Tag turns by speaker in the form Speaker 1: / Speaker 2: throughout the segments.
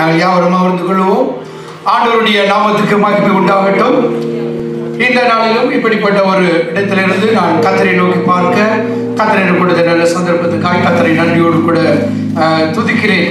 Speaker 1: நாங்கள் யாவரும் அமர்ந்து கொள்வோம் ஆண்டவருடைய நாமத்துக்கு மகிமை உண்டாகட்டும் இந்த நாளிலும் இப்படிப்பட்ட ஒரு இடத்திலிருந்து நான் கத்தரை நோக்கி பார்க்க கத்தரை கொடுத்த நல்ல சந்தர்ப்பத்துக்காக கத்தரை நன்றியோடு கூட ஆஹ், துதிக்கிறேன்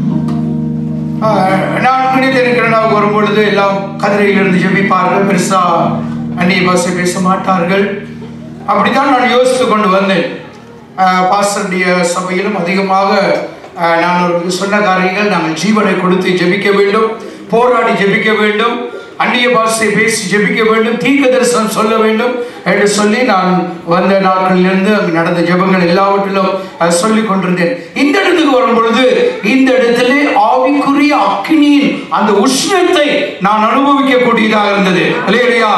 Speaker 1: ஆஹ், நான் நினைத்திருக்கிறேன் வரும் பொழுது எல்லாம் கதிரையிலிருந்து ஜெபிப்பார்கள் பெருசா அந்நிய பாஷை பேச மாட்டார்கள் அப்படித்தான் நான் யோசித்து கொண்டு வந்தேன் ஆஹ், பாஸ்டருடைய சபையிலும் அதிகமாக ஆஹ், நான் அவருக்கு சொன்ன காரியங்கள் நாங்கள் ஜீவனை கொடுத்து ஜெபிக்க வேண்டும் போராடி ஜெபிக்க வேண்டும் அந்நிய பாஷை பேசி ஜெபிக்க வேண்டும் தீர்க்க தரிசனம் சொல்ல வேண்டும் என்று சொல்லி நான் வந்த நாட்களிலிருந்து அங்கு நடந்த ஜெபங்கள் எல்லாவற்றிலும் அஹ், சொல்லிக் கொண்டிருந்தேன் இந்த இடத்துக்கு வரும் பொழுது இந்த இடத்திலே ஆவிக்குரிய அக்னியின் அந்த உஷ்ணத்தை நான் அனுபவிக்கக்கூடியதாக இருந்தது இல்லையா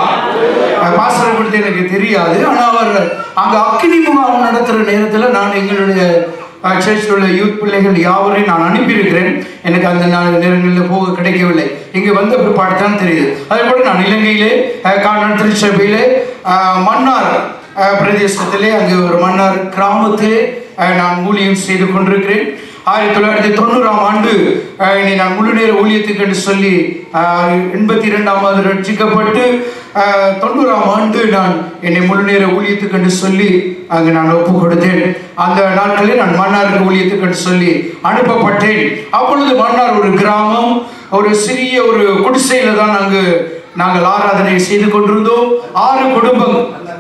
Speaker 1: பாசனை கொடுத்து எனக்கு தெரியாது ஆனா அவர் அங்க அக்னி முகாம் நடத்துற நேரத்துல நான் எங்களுடைய சர்ச்சில் உள்ள யூத் பிள்ளைகள் யாவரையும் நான் அனுப்பியிருக்கிறேன் எனக்கு அந்த நாள் நேரங்களில் போக கிடைக்கவில்லை இங்கே வந்த பிற்பாடு தான் தெரியுது அதே போல நான் இலங்கையிலே அஹ், கானான் திருச்சபையிலே அஹ், மன்னார் அஹ், பிரதேசத்திலே அங்கே ஒரு மன்னார் கிராமத்திலே அஹ், நான் ஊழியம் செய்து கொண்டிருக்கிறேன் ஆயிரத்தி தொள்ளாயிரத்தி தொண்ணூறாம் ஆண்டு அஹ், என்னை நான் முழு நேர ஊழியத்துக்கு என்று சொல்லி அஹ், எண்பத்தி இரண்டாம் ஆண்டு ரட்சிக்கப்பட்டு அஹ், தொண்ணூறாம் ஆண்டு நான் என்னை முழு நேர ஊழியத்துக்கு என்று சொல்லி அங்கு நான் ஒப்பு கொடுத்தேன் அந்த நாட்களில் நான் மன்னாருக்கு ஊழியத்துக்கு என்று சொல்லி அனுப்பப்பட்டேன் அப்பொழுது மன்னார் ஒரு கிராமம் ஒரு சிறிய ஒரு குடிசையில தான் அங்கு நாங்கள் ஆராதனை செய்து கொண்டிருந்தோம் ஆறு குடும்பம்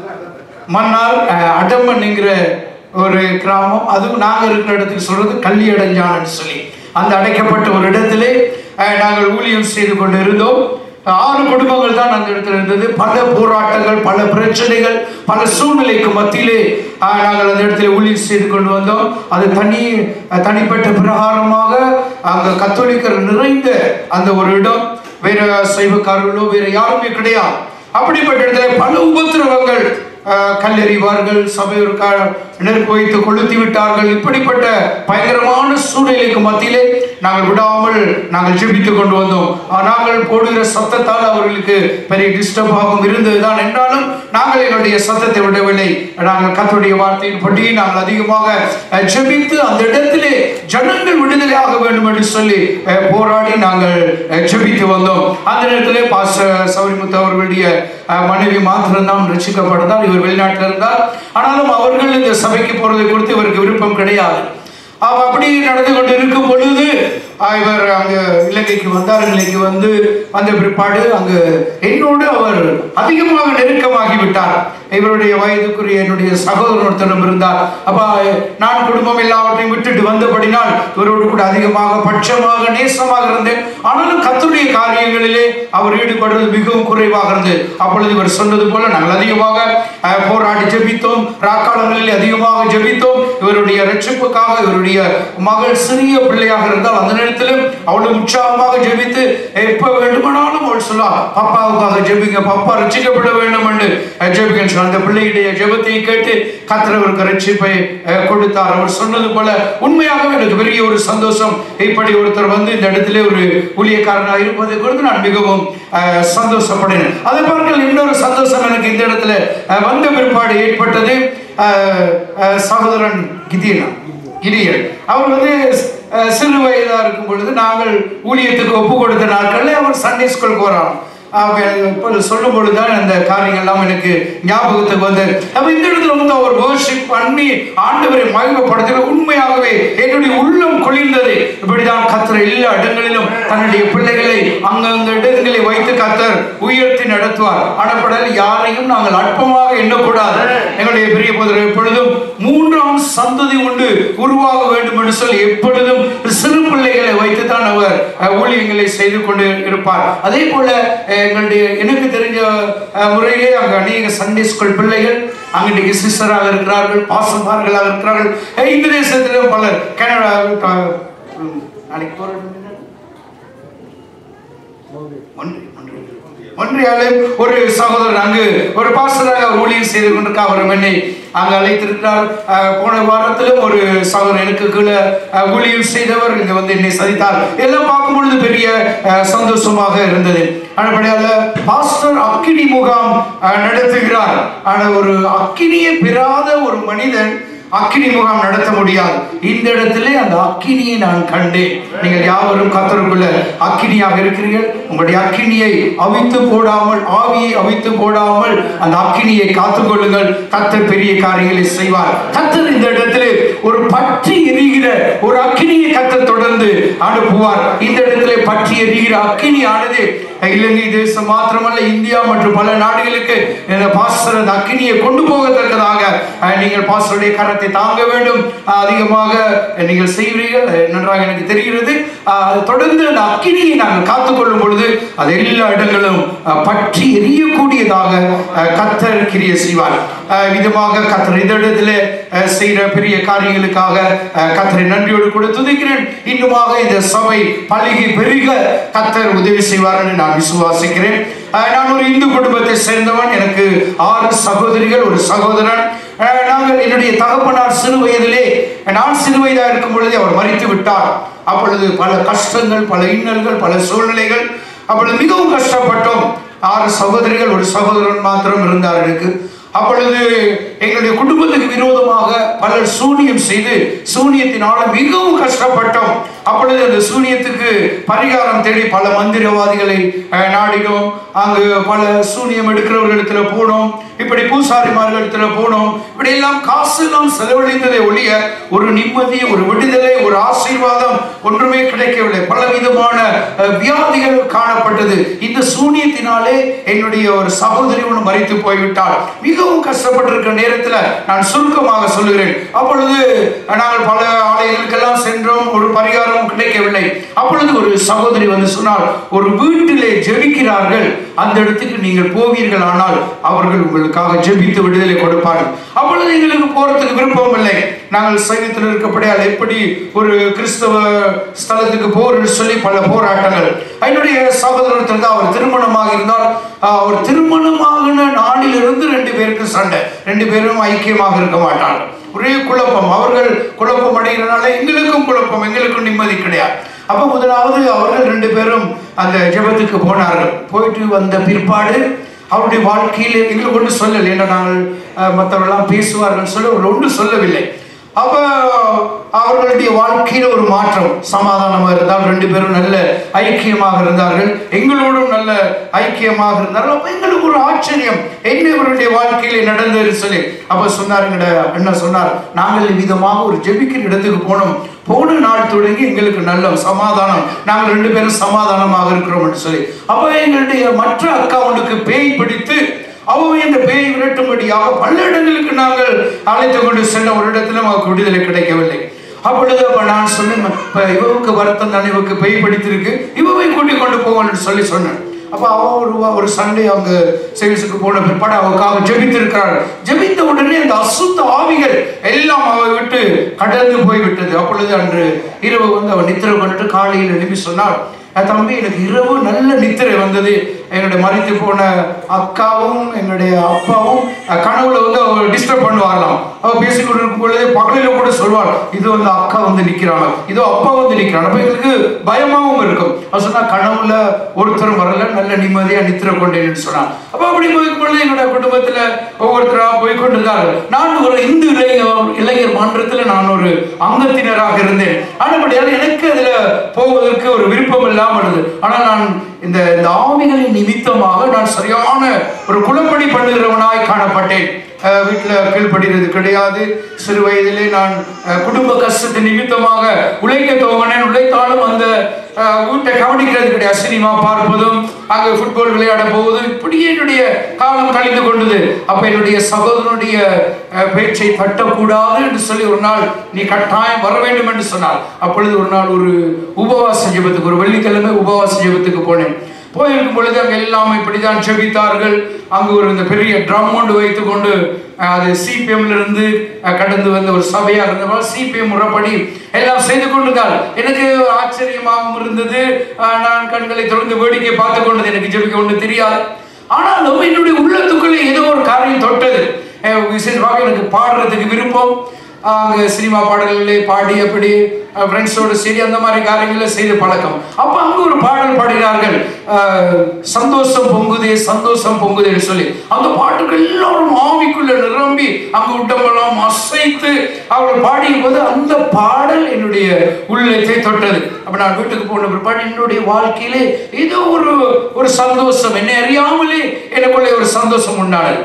Speaker 1: மன்னார் அஹ், அடம்பன் என்கிற ஒரு கிராமம் அதுவும் நாங்கள் இருக்கிற இடத்துக்கு சொல்றது கள்ளி அடைஞ்சான்னு சொல்லி அந்த அடைக்கப்பட்ட ஒரு இடத்திலே அஹ், நாங்கள் ஊழியம் செய்து கொண்டு இருந்தோம் ஆறு குடும்பங்கள் தான் அந்த இடத்துல இருந்தது பல போராட்டங்கள் பல பிரச்சனைகள் பல சூழ்நிலைக்கு மத்தியிலே அஹ், நாங்கள் அந்த இடத்துல ஊழியம் செய்து கொண்டு வந்தோம் அது தனி அஹ், தனிப்பட்ட பிரகாரமாக அங்க கத்தோலிக்கர் நிறைந்த அந்த ஒரு இடம் வேற சைவக்காரர்களோ வேற யாருமே கிடையாது அப்படிப்பட்ட இடத்துல பல உபத்திரவங்கள் அஹ், கல்லெறிவார்கள் சபையோருக்காக நெருப்பு வைத்து கொளுத்தி விட்டார்கள் இப்படிப்பட்ட பயங்கரமான சூழ்நிலைக்கு மத்தியிலே நாங்கள் விடாமல் நாங்கள் ஜெபித்துக் கொண்டு வந்தோம் ஆஹ், நாங்கள் போடுகிற சத்தத்தால் அவர்களுக்கு பெரிய டிஸ்டர்ப் ஆகும் இருந்ததுதான் என்றாலும் நாங்கள் எங்களுடைய சத்தத்தை விடவில்லை நாங்கள் கர்த்தருடைய வார்த்தையின் படி நாங்கள் அதிகமாக அஹ், ஜெபித்து அந்த இடத்திலே ஜனங்கள் விடுதலை ஆக வேண்டும் என்று சொல்லி அஹ், போராடி நாங்கள் அஹ், ஜெபித்து வந்தோம் அந்த நேரத்திலே பாச சௌரிமுத்து அவர்களுடைய அஹ், மனைவி மாத்திரம்தான் ரசிக்கப்பட்டதால் இவர் வெளிநாட்டில் இருந்தார் ஆனாலும் அவர்கள் இந்த சபைக்கு போறதை குறித்து இவருக்கு விருப்பம் கிடையாது அவ அப்படி நடந்து கொண்டு இருக்கும் பொழுது ஆஹ், இவர் அங்க இலங்கைக்கு வந்தார் இலங்கைக்கு வந்து வந்த பிற்பாடு அங்கு என்னோடு அவர் அதிகமாக நெருக்கமாகி விட்டார் இவருடைய வயதுக்குரிய என்னுடைய சகோதரன் ஒருத்தரும் இருந்தார் அப்ப நான் குடும்பம் எல்லாவற்றையும் விட்டுட்டு வந்தபடினால் இவரோடு கூட அதிகமாக பட்சமாக நேசமாக இருந்தேன் ஆனாலும் கத்துடைய காரியங்களிலே அவர் ஈடுபடுவது மிகவும் குறைவாக இருந்தது அப்பொழுது இவர் சொன்னது போல நாங்கள் அதிகமாக அஹ், போராடி ஜெபித்தோம் ராக்காலங்களில் அதிகமாக ஜெபித்தோம் இவருடைய ரட்சிப்புக்காக இவருடைய மகள் சிறிய பிள்ளையாக இருந்தால் அந்த நேரத்திலும் அவளும் உற்சாகமாக ஜெபித்து எப்ப வேண்டுமானாலும் அவள் சொல்லா பாப்பாவுக்காக ஜெபிங்க பாப்பா ரட்சிக்கப்பட வேண்டும் என்று அஹ், ஜெபிங்க சொன்னார். அந்த பிள்ளையுடைய ஜெபத்தை கேட்டு கத்திரவருக்கு ரட்சிப்பை அஹ், கொடுத்தார் அவர் சொன்னது போல உண்மையாகவே எனக்கு பெரிய ஒரு சந்தோஷம் இப்படி ஒருத்தர் வந்து இந்த இடத்திலே ஒரு ஊழியக்காரனாக இருப்பதை குறித்து நான் மிகவும் அஹ், சந்தோஷப்படினேன் அதை பார்க்கல இன்னொரு சந்தோஷம் எனக்கு இந்த இடத்துல அஹ், வந்த பிற்பாடு ஏற்பட்டது அஹ், அஹ், சகோதரன் கிதியனா கிரியல் அவர் வந்து அஹ், சிறு வயதா இருக்கும் பொழுது நாங்கள் ஊழியத்துக்கு ஒப்பு கொடுத்த நாட்கள்ல அவர் சண்டே ஸ்கூலுக்கு வரோம் இப்போ சொல்லும் பொழுதுதான் அந்த காரியங்கள்லாம் எனக்கு ஞாபகத்துக்கு வந்தது அப்ப இந்த இடத்துல வந்து அவர் worship பண்ணி ஆண்டவரை மகிமைப்படுத்தின உண்மையாகவே என்னுடைய உள்ளம் குளிர்ந்தது இப்படிதான் கத்தர் எல்லா இடங்களிலும் தன்னுடைய பிள்ளைகளை அங்கங்க இடங்களை வைத்து கத்தர் உயர்த்தி நடத்துவார் ஆனப்படல் யாரையும் நாங்கள் அற்பமாக எண்ணக்கூடாது எங்களுடைய பெரிய போதர் எப்பொழுதும் மூன்றாம் சந்ததி உண்டு உருவாக வேண்டும் என்று சொல்லி எப்பொழுதும் சிறு பிள்ளைகளை வைத்துத்தான் அவர் அஹ், ஊழியங்களை செய்து கொண்டு இருப்பார் அதே போல அஹ், எங்களுடைய எனக்கு தெரிஞ்ச அஹ், முறையிலே அங்கு அநேக சண்டே ஸ்கூல் பிள்ளைகள் அங்கு இன்னைக்கு சிஸ்டராக இருக்கிறார்கள் பாசமார்களாக இருக்கிறார்கள் அஹ், இந்த தேசத்திலும் பலர் கனடா அஹ், உம், நாளைக்கு போறது ஒன்று ஒன்று ஒன்றியாலே ஒரு சகோதரர் அங்கு ஒரு பாஸ்டராக அவர் ஊழியம் செய்து கொண்டிருக்க அவர் என்னை அங்கு அழைத்திருக்கிறார் அஹ், போன வாரத்திலும் ஒரு சகோதரர் எனக்கு கீழே அஹ், ஊழியம் செய்தவர் இங்க வந்து என்னை சதித்தார் எல்லாம் பார்க்கும் பொழுது பெரிய அஹ், சந்தோஷமாக இருந்தது அதுபடியால பாஸ்டர் அக்கினி முகாம் அஹ், நடத்துகிறார் ஆனா ஒரு அக்கினியை பெறாத ஒரு மனிதன் அக்கினி முகாம் நடத்த முடியாது இந்த இடத்திலே அந்த அக்கினியை நான் கண்டேன் நீங்கள் யாவரும் கத்தருக்குள்ள அக்கினியாக இருக்கிறீர்கள் உங்களுடைய அக்கினியை அவித்து போடாமல் ஆவியை அவித்து போடாமல் அந்த அக்கினியை காத்துக்கொள்ளுங்கள் கத்தர் பெரிய காரியங்களை செய்வார் கத்தர் இந்த இடத்திலே ஒரு பற்றி எரிகிற ஒரு அக்கினியை கத்தர் தொடர்ந்து அனுப்புவார் இந்த இடத்திலே பற்றி எரிகிற அக்கினி ஆனது இலங்கை தேசம் மாத்திரமல்ல இந்தியா மற்றும் பல நாடுகளுக்கு இந்த பாஸ்டர் அந்த அக்கினியை கொண்டு போகத்தக்கதாக அஹ், நீங்கள் பாஸ்டருடைய கரத்தை தாங்க வேண்டும் அஹ், அதிகமாக நீங்கள் செய்வீர்கள் அது நன்றாக எனக்கு தெரிகிறது அஹ், அது தொடர்ந்து அந்த அக்கினியை நாங்கள் காத்துக்கொள்ளும் பொழுது அது எல்லா இடங்களும் அஹ், பற்றி எரியக்கூடியதாக அஹ், கத்தர் கிரிய செய்வார் அஹ், விதமாக கத்தர் இந்த இடத்துல அஹ், செய்கிற பெரிய காரியங்களுக்காக அஹ், கத்தரை நன்றியோடு கூட துதிக்கிறேன் இன்னுமாக இந்த சபை பழகி பெருக கத்தர் உதவி செய்வார் என்று நான் விசுவாசிக்கிறேன் அஹ், நான் ஒரு இந்து குடும்பத்தை சேர்ந்தவன் எனக்கு ஆறு சகோதரிகள் ஒரு சகோதரன் அஹ், நாங்கள் என்னுடைய தகப்பனார் சிறு வயதிலே நான் சிறு வயதாக இருக்கும் பொழுதே அவர் மறித்து விட்டார் அப்பொழுது பல கஷ்டங்கள் பல இன்னல்கள் பல சூழ்நிலைகள் அப்பொழுது மிகவும் கஷ்டப்பட்டோம் ஆறு சகோதரிகள் ஒரு சகோதரன் மாத்திரம் இருந்தார் எனக்கு அப்பொழுது எங்களுடைய குடும்பத்துக்கு விரோதமாக பலர் சூனியம் செய்து சூனியத்தினால மிகவும் கஷ்டப்பட்டோம் அப்பொழுது அந்த சூனியத்துக்கு பரிகாரம் தேடி பல மந்திரவாதிகளை அஹ், நாடினோம் அங்கு பல சூனியம் எடுக்கிறவர்களிடத்துல போனோம் இப்படி பூசாரிமார்களிடத்துல போனோம் இப்படி எல்லாம் காசு எல்லாம் செலவழிந்ததை ஒழிய ஒரு நிம்மதி ஒரு விடுதலை ஒரு ஆசீர்வாதம் ஒன்றுமே கிடைக்கவில்லை பலவிதமான அஹ், வியாதிகள் காணப்பட்டது இந்த சூனியத்தினாலே என்னுடைய ஒரு சகோதரி ஒன்று மறித்து போய்விட்டாள் மிகவும் கஷ்டப்பட்டிருக்கிற நேரத்துல நான் சுருக்கமாக சொல்லுகிறேன் அப்பொழுது நாங்கள் பல ஆலயங்களுக்கெல்லாம் சென்றோம் ஒரு பரிகாரம் கிடைக்கவில்லை அப்பொழுது ஒரு சகோதரி வந்து சொன்னால் ஒரு வீட்டிலே ஜெபிக்கிறார்கள் அந்த இடத்துக்கு நீங்கள் போவீர்கள் ஆனால் அவர்கள் உங்களுக்காக ஜெபித்து விடுதலை கொடுப்பார்கள் அப்பொழுது எங்களுக்கு போறதுக்கு விருப்பம் இல்லை நாங்கள் சைவத்தில் இருக்கப்படியால் எப்படி ஒரு கிறிஸ்தவ ஸ்தலத்துக்கு போறன்னு சொல்லி பல போராட்டங்கள் என்னுடைய சகோதரத்தில் தான் அவர் திருமணமாக இருந்தால் ஆஹ், அவர் திருமணமாகின நாளிலிருந்து ரெண்டு பேருக்கு சண்டை ரெண்டு பேரும் ஐக்கியமாக இருக்க மாட்டார்கள் ஒரே குழப்பம் அவர்கள் குழப்பம் அடைகிறனால எங்களுக்கும் குழப்பம் எங்களுக்கும் நிம்மதி கிடையாது அப்ப முதலாவது அவர்கள் ரெண்டு பேரும் அந்த ஜெபத்துக்கு போனார்கள் போயிட்டு வந்த பிற்பாடு அவருடைய வாழ்க்கையில் எங்களுக்கு ஒன்று சொல்லலை ஏன்னா நாங்கள் அஹ், மற்றவர்கள்லாம் பேசுவார்கள் சொல்ல அவர்கள் ஒன்றும் சொல்லவில்லை அப்ப அவர்களுடைய வாழ்க்கையில ஒரு மாற்றம் சமாதானமாக இருந்தால் ரெண்டு பேரும் நல்ல ஐக்கியமாக இருந்தார்கள் எங்களோடும் நல்ல ஐக்கியமாக இருந்தார்கள் அப்ப எங்களுக்கு ஒரு ஆச்சரியம் என்ன இவருடைய வாழ்க்கையில நடந்தது சொல்லி அப்ப சொன்னார் எங்கட அண்ணன் சொன்னார் நாங்கள் விதமாக ஒரு ஜெபிக்கிற இடத்துக்கு போனோம் போன நாள் தொடங்கி எங்களுக்கு நல்ல சமாதானம் நாங்கள் ரெண்டு பேரும் சமாதானமாக இருக்கிறோம் என்று சொல்லி அப்ப எங்களுடைய மற்ற அக்காவுண்டுக்கு பேய் பிடித்து அவன் இந்த பேய் விரட்டும்படியாக பல இடங்களுக்கு நாங்கள் அழைத்து கொண்டு சென்ற ஒரு இடத்துல நமக்கு விடுதலை கிடைக்கவில்லை அப்பொழுது அப்ப நான் சொன்னேன் இப்ப இவவுக்கு வருத்தம் தானே இவருக்கு பேய் பிடித்திருக்கு இவவை கூட்டிக் கொண்டு போகணும்னு சொல்லி சொன்னேன் அப்ப அவ ஒரு ஒரு சண்டே அவங்க சேல்ஸுக்கு போன பிற்பாடு அவருக்காக ஜெபித்திருக்கிறாள் ஜெபித்த உடனே அந்த அசுத்த ஆவிகள் எல்லாம் அவை விட்டு கடந்து போய்விட்டது அப்பொழுது அன்று இரவு வந்து அவன் நித்திரை பண்ணிட்டு காலையில் எழுப்பி சொன்னாள் "அஹ் தம்பி எனக்கு இரவு நல்ல நித்திரை வந்தது என்னுடைய மறித்து போன அக்காவும் என்னுடைய அப்பாவும் அஹ், கனவுல வந்து அவர் டிஸ்டர்ப் பண்ணுவாரலாம் அவ பேசிக்கொண்டு இருக்கும் பொழுது பகலில கூட சொல்வாள் இது வந்து அக்கா வந்து நிக்கிறாங்க இதோ அப்பா வந்து நிக்கிறாங்க அப்ப எங்களுக்கு பயமாவும் இருக்கும் அவ சொன்னா கனவுல ஒருத்தரும் வரல நல்ல நிம்மதியா நித்திர கொண்டேன்னு சொன்னான் அப்ப அப்படி போய்க்கும் பொழுது என்னோட குடும்பத்துல ஒவ்வொருத்தரா போய் கொண்டிருந்தார்கள் நான் ஒரு இந்து இளைஞர் இளைஞர் மன்றத்துல நான் ஒரு அங்கத்தினராக இருந்தேன் ஆனபடியால் எனக்கு அதுல போவதற்கு ஒரு விருப்பம் இல்லாமல் இருந்தது ஆனால் நான் இந்த இந்த ஆவிகளின் நிமித்தமாக நான் சரியான ஒரு குளப்படி பண்ணுகிறவனாய் காணப்பட்டேன் அஹ் வீட்டுல கீழ்ப்படுகிறது கிடையாது சிறு வயதிலே நான் அஹ், குடும்ப கஷ்டத்தின் நிமித்தமாக உழைக்க துவங்கினேன் உழைத்தாலும் அந்த அஹ், வீட்டை கவனிக்கிறது கிடையாது சினிமா பார்ப்பதும் அங்கே ஃபுட்பால் விளையாட போவதும் இப்படியே என்னுடைய காலம் கழிந்து கொண்டது அப்ப என்னுடைய சகோதரனுடைய அஹ், பேச்சை தட்டக்கூடாது என்று சொல்லி ஒரு நாள் நீ கட்டாயம் வர வேண்டும் என்று சொன்னார் அப்பொழுது ஒரு நாள் ஒரு உபவாச ஜெபத்துக்கு ஒரு வெள்ளிக்கிழமை உபவாச ஜெபத்துக்கு போனேன் போயிருக்கும் பொழுது அங்கே எல்லாம் இப்படிதான் செபித்தார்கள் அங்கு ஒரு இந்த பெரிய ட்ரம் கொண்டு வைத்துக்கொண்டு அஹ், அது சிபிஎம்ல இருந்து அஹ், கடந்து வந்த ஒரு சபையா இருந்ததால் சிபிஎம் முறைப்படி எல்லாம் செய்து கொண்டிருந்தால் எனக்கு ஆச்சரியமாகவும் இருந்தது அஹ், நான் கண்களை திறந்து வேடிக்கை பார்த்து கொண்டது எனக்கு ஜெபிக்க ஒன்று தெரியாது ஆனாலும் என்னுடைய உள்ளத்துக்குள்ளே ஏதோ ஒரு காரியம் தொட்டது அஹ், விசேஷமாக எனக்கு பாடுறதுக்கு விருப்பம் அங்கே சினிமா பாடல்களே பாடி அப்படி ஃப்ரெண்ட்ஸோடு சரி அந்த மாதிரி காரியங்களை செய்து பழக்கம் அப்போ அங்கே ஒரு பாடல் பாடினார்கள் அஹ், சந்தோஷம் பொங்குதே சந்தோஷம் பொங்குதேன்னு சொல்லி அந்த பாட்டுகள் எல்லாரும் ஆவிக்குள்ள நிரம்பி அங்கு உடம்பெல்லாம் அசைத்து அவர்கள் பாடிய போது அந்த பாடல் என்னுடைய உள்ளத்தை தொட்டது அப்ப நான் வீட்டுக்கு போன பிற்பாடு என்னுடைய வாழ்க்கையிலே ஏதோ ஒரு ஒரு சந்தோஷம் என்னை அறியாமலே எனக்குள்ளே ஒரு சந்தோஷம் உண்டானது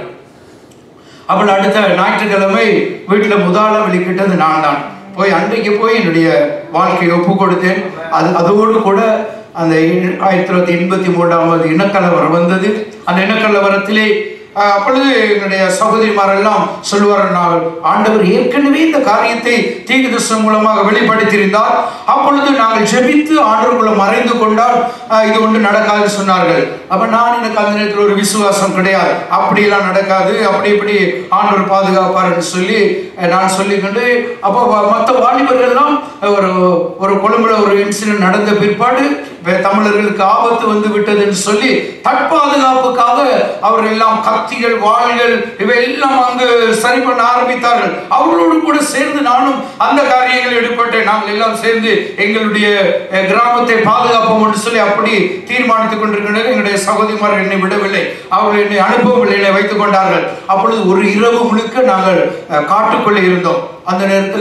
Speaker 1: அவள் அடுத்த ஞாயிற்றுக்கிழமை வீட்டில் முதலாக வெளிக்கிட்டது நான் தான் போய் அன்றைக்கு போய் என்னுடைய வாழ்க்கையை ஒப்பு கொடுத்தேன் அது அதோடு கூட அந்த இ- ஆயிரத்தி தொள்ளாயிரத்தி எண்பத்தி மூன்றாவது இனக்கலவரம் வந்தது அந்த இனக்கலவரத்திலே அஹ், அப்பொழுது என்னுடைய சகோதரிமாரெல்லாம் சொல்லுவார் நான் ஆண்டவர் ஏற்கனவே இந்த காரியத்தை தீர்க்கதரிசனம் மூலமாக வெளிப்படுத்தியிருந்தார் அப்பொழுது நாங்கள் ஜெபித்து ஆண்டவர்குள்ள மறைந்து கொண்டால் அஹ், இது ஒன்று நடக்காது சொன்னார்கள் அப்ப நான் எனக்கு அந்த நேரத்தில் ஒரு விசுவாசம் கிடையாது அப்படியெல்லாம் நடக்காது அப்படி இப்படி ஆண்டவர் பாதுகாப்பார்னு சொல்லி அஹ், நான் சொல்லிக்கொண்டு அப்போ வ- மற்ற வாலிபர்கள்லாம் ஒரு ஒரு கொழும்புல ஒரு இன்சிடென்ட் நடந்த பிற்பாடு வே- தமிழர்களுக்கு ஆபத்து வந்து விட்டதுன்னு சொல்லி தற்பாதுகாப்புக்காக அவர்கள் எல்லாம் கத்திகள் வாள்கள் இவையெல்லாம் அங்கு சரி பண்ண ஆரம்பித்தார்கள் அவர்களோடு கூட சேர்ந்து நானும் அந்த காரியங்களில் ஈடுபட்டேன் நாங்கள் எல்லாம் சேர்ந்து எங்களுடைய அஹ், கிராமத்தை பாதுகாப்போம் என்று சொல்லி அப்படி தீர்மானித்துக் கொண்டிருக்கின்றனர் எங்களுடைய சகோதரிமார் என்னை விடவில்லை அவர்கள் என்னை அனுப்பவில்லை என்னை வைத்துக் கொண்டார்கள் அப்பொழுது ஒரு இரவு முழுக்க நாங்கள் அஹ், காட்டுக்குள்ளே இருந்தோம் அந்த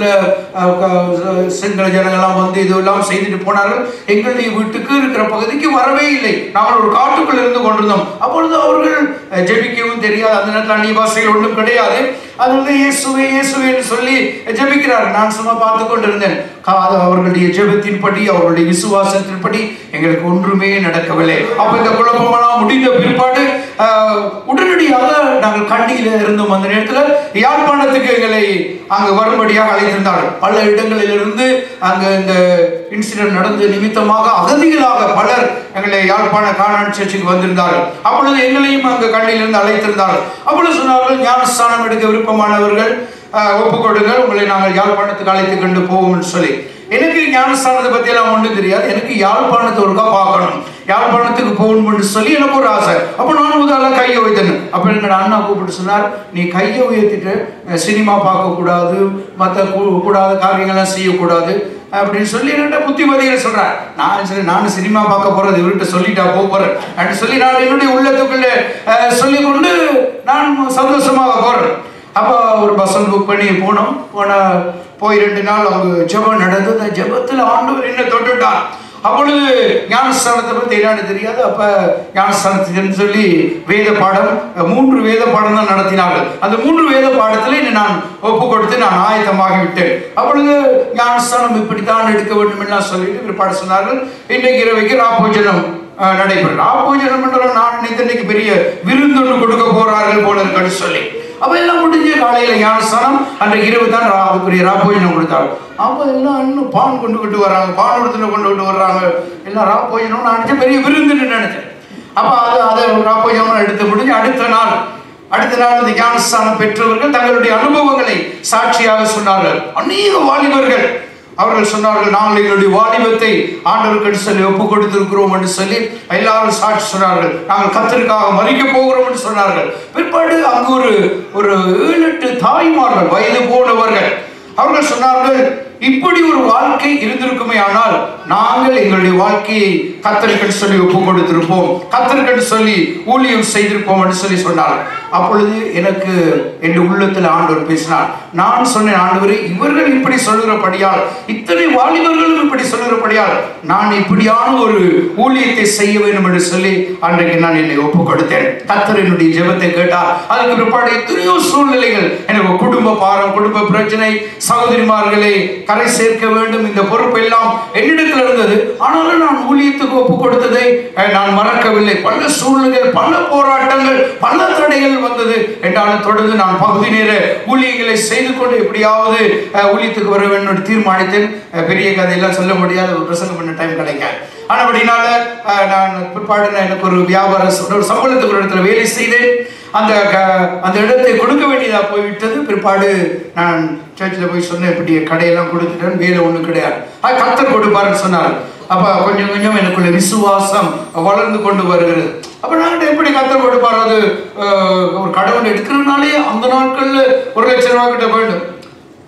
Speaker 1: நேரத்தில் சிங்கள ஜனங்கள்லாம் வந்து இதெல்லாம் செய்துட்டு போனார்கள் எங்களுடைய வீட்டுக்கு இருக்கிற பகுதிக்கு வரவே இல்லை நாங்கள் ஒரு காட்டுக்குள் இருந்து கொண்டிருந்தோம் அப்பொழுது அவர்கள் அஹ், ஜெபிக்கவும் தெரியாது அந்த நேரத்தில் அந்நிய பாஷைகள் ஒன்றும் கிடையாது அது வந்து இயேசுவே இயேசுவே என்று சொல்லி ஜெபிக்கிறார்கள் நான் சும்மா பார்த்து கொண்டிருந்தேன் கா- அது அவர்களுடைய ஜெபத்தின்படி அவர்களுடைய விசுவாசத்தின்படி எங்களுக்கு ஒன்றுமே நடக்கவில்லை அப்ப இந்த குழப்பமெல்லாம் முடிந்த பிற்பாடு அஹ், உடனடியாக நாங்கள் கண்டியில இருந்தோம் அந்த நேரத்தில் யாழ்ப்பாணத்துக்கு எங்களை அங்கு வரும்படியாக அழைத்திருந்தார்கள் பல இடங்களிலிருந்து அங்கு இந்த இன்சிடென்ட் நடந்த நிமித்தமாக அகதிகளாக பலர் எங்களை யாழ்ப்பாண காணான் சர்ச்சுக்கு வந்திருந்தார்கள் அப்பொழுது எங்களையும் அங்கு கண்ணிலிருந்து அழைத்திருந்தார்கள் அப்பொழுது சொன்னார்கள் ஞானஸ்தானம் எடுக்க விருப்பமானவர்கள் அஹ், ஒப்புக்கொடுங்கள் உங்களை நாங்கள் யாழ்ப்பாணத்துக்கு அழைத்து கொண்டு போவோம்னு சொல்லி எனக்கு ஞானஸ்தானத்தை பத்தி எல்லாம் ஒன்றும் தெரியாது எனக்கு யாழ்ப்பாணத்தை ஒருக்கா பார்க்கணும் யாழ்ப்பாணத்துக்கு போகணும்னு சொல்லி எனக்கு ஒரு ஆசை அப்போ நான் முதல்ல கையை வைத்தேன் அப்போ எங்களோட அண்ணா கூப்பிட்டு சொன்னார் நீ கையை உயர்த்திட்டு அஹ், சினிமா பார்க்கக்கூடாது மற்ற கூடாத காரியங்கள்லாம் செய்யக்கூடாது அப்படின்னு சொல்லி என்கிட்ட புத்திமதிகள் சொல்றார் நான் சரி நானும் சினிமா பார்க்க போறது இவர்கிட்ட சொல்லிட்டா போக போறேன் அப்படின்னு சொல்லி நான் என்னுடைய உள்ளத்துக்குள்ள அஹ், சொல்லிக்கொண்டு நான் சந்தோஷமாக போறேன் அப்போ ஒரு பஸ் புக் பண்ணி போனோம் போன போய் ரெண்டு நாள் அவங்க ஜெபம் நடந்தது அந்த ஜெபத்தில் ஆண்டவர் என்ன தொட்டுட்டார் அப்பொழுது ஞானஸ்தானத்தை பற்றி என்னன்னு தெரியாது அப்போ ஞானஸ்தானத்துக்குன்னு சொல்லி வேத பாடம் மூன்று வேத பாடம் தான் நடத்தினார்கள் அந்த மூன்று வேத பாடத்தில் என்னை நான் ஒப்பு கொடுத்து நான் ஆயத்தமாகி விட்டேன் அப்பொழுது ஞானஸ்தானம் இப்படித்தான் எடுக்க வேண்டும் எல்லாம் சொல்லிட்டு பிற்பாடு சொன்னார்கள் இன்றைக்கு இரவைக்கு ராப்போஜனம் அஹ், நடைபெறும் ராப்போஜனம் என்றால் நான் நினைத்த இன்னைக்கு பெரிய விருந்தொன்று கொடுக்க போறார்கள் போல இருக்குன்னு சொல்லி அப்ப எல்லாம் முடிஞ்சு காலையில ஞானஸ்தானம் அன்றைக்கு இரவு தான் ரா- அதுக்குரிய ராப்போஜனம் கொடுத்தாங்க அப்ப எல்லாம் இன்னும் பான் கொண்டு கொண்டு வர்றாங்க பான் கொடுத்துட்டு கொண்டு கொண்டு வர்றாங்க எல்லாம் ராப்போஜனம் நான் நினைச்சேன் பெரிய விருந்துன்னு நினைச்சேன் அப்ப அது அதை ராப்போஜனம் எடுத்து முடிஞ்சு அடுத்த நாள் அடுத்த நாள் இந்த ஞானஸ்தானம் பெற்றவர்கள் தங்களுடைய அனுபவங்களை சாட்சியாக சொன்னார்கள் அநேக வாலிபர்கள் அவர்கள் சொன்னார்கள் நாங்கள் எங்களுடைய வாலிபத்தை ஆண்டவருக்கு சொல்லி ஒப்பு கொடுத்திருக்கிறோம் என்று சொல்லி எல்லாரும் சாட்சி சொன்னார்கள் நாங்கள் கத்தருக்காக மறிக்க போகிறோம் என்று சொன்னார்கள் பிற்பாடு அங்கு ஒரு ஒரு ஏழு எட்டு தாய்மார்கள் வயது போனவர்கள் அவர்கள் சொன்னார்கள் இப்படி ஒரு வாழ்க்கை இருந்திருக்குமே ஆனால் நாங்கள் எங்களுடைய வாழ்க்கையை கத்தருக்கு சொல்லி ஒப்பு கொடுத்திருப்போம் கத்தருக்கு சொல்லி ஊழியம் செய்திருப்போம் என்று சொல்லி சொன்னார் அப்பொழுது எனக்கு என் உள்ளத்தில் ஆண்டவர் பேசினார் நான் சொன்னேன் ஆண்டவரே இவர்கள் இப்படி சொல்லுகிறபடியால் இத்தனை வாலிபர்களும் இப்படி சொல்லுகிறபடியால் நான் இப்படியான ஒரு ஊழியத்தை செய்ய வேண்டும் என்று சொல்லி அன்றைக்கு நான் என்னை ஒப்பு கொடுத்தேன் கத்தர் என்னுடைய ஜெபத்தை கேட்டார் அதுக்கு பிற்பாடு எத்தனையோ சூழ்நிலைகள் எனக்கு குடும்ப பாரம் குடும்ப பிரச்சனை சகோதரிமார்களை கரை சேர்க்க வேண்டும் இந்த பொறுப்பு எல்லாம் என்னிடத்தில் இருந்தது ஆனாலும் நான் ஊழியத்துக்கு ஒப்பு கொடுத்ததை அஹ், நான் மறக்கவில்லை பல சூழ்நிலைகள் பல போராட்டங்கள் பல தடைகள் வந்தது என்றாலும் தொடர்ந்து நான் பகுதி நேர ஊழியங்களை செய்து கொண்டு எப்படியாவது அஹ், ஊழியத்துக்கு வர வேண்டும் என்று தீர்மானித்தேன் அஹ், பெரிய கதையெல்லாம் சொல்ல முடியாத ஒரு பிரசங்கம் பண்ண டைம் கிடைக்காது ஆனபடினால அஹ், நான் பிற்பாடு நான் எனக்கு ஒரு வியாபார ஒரு சம்பளத்துக்கு ஒரு இடத்துல வேலை செய்தேன் அந்த க- அந்த இடத்தை கொடுக்க வேண்டியதா போய்விட்டது பிற்பாடு நான் சர்ச்சில் போய் சொன்னேன் இப்படி கடையெல்லாம் கொடுத்துட்டேன் வேலை ஒன்றும் கிடையாது அது கத்தர் கொடுப்பாருன்னு சொன்னார் அப்ப கொஞ்சம் கொஞ்சம் எனக்குள்ள விசுவாசம் வளர்ந்து கொண்டு வருகிறது அப்ப நான் எப்படி கத்தர் கொடுப்பார் அது அஹ், ஒரு கடவுள் எடுக்கிறதுனாலே அந்த நாட்கள்ல ஒரு லட்சம் ரூபாய் கிட்ட போயிடும்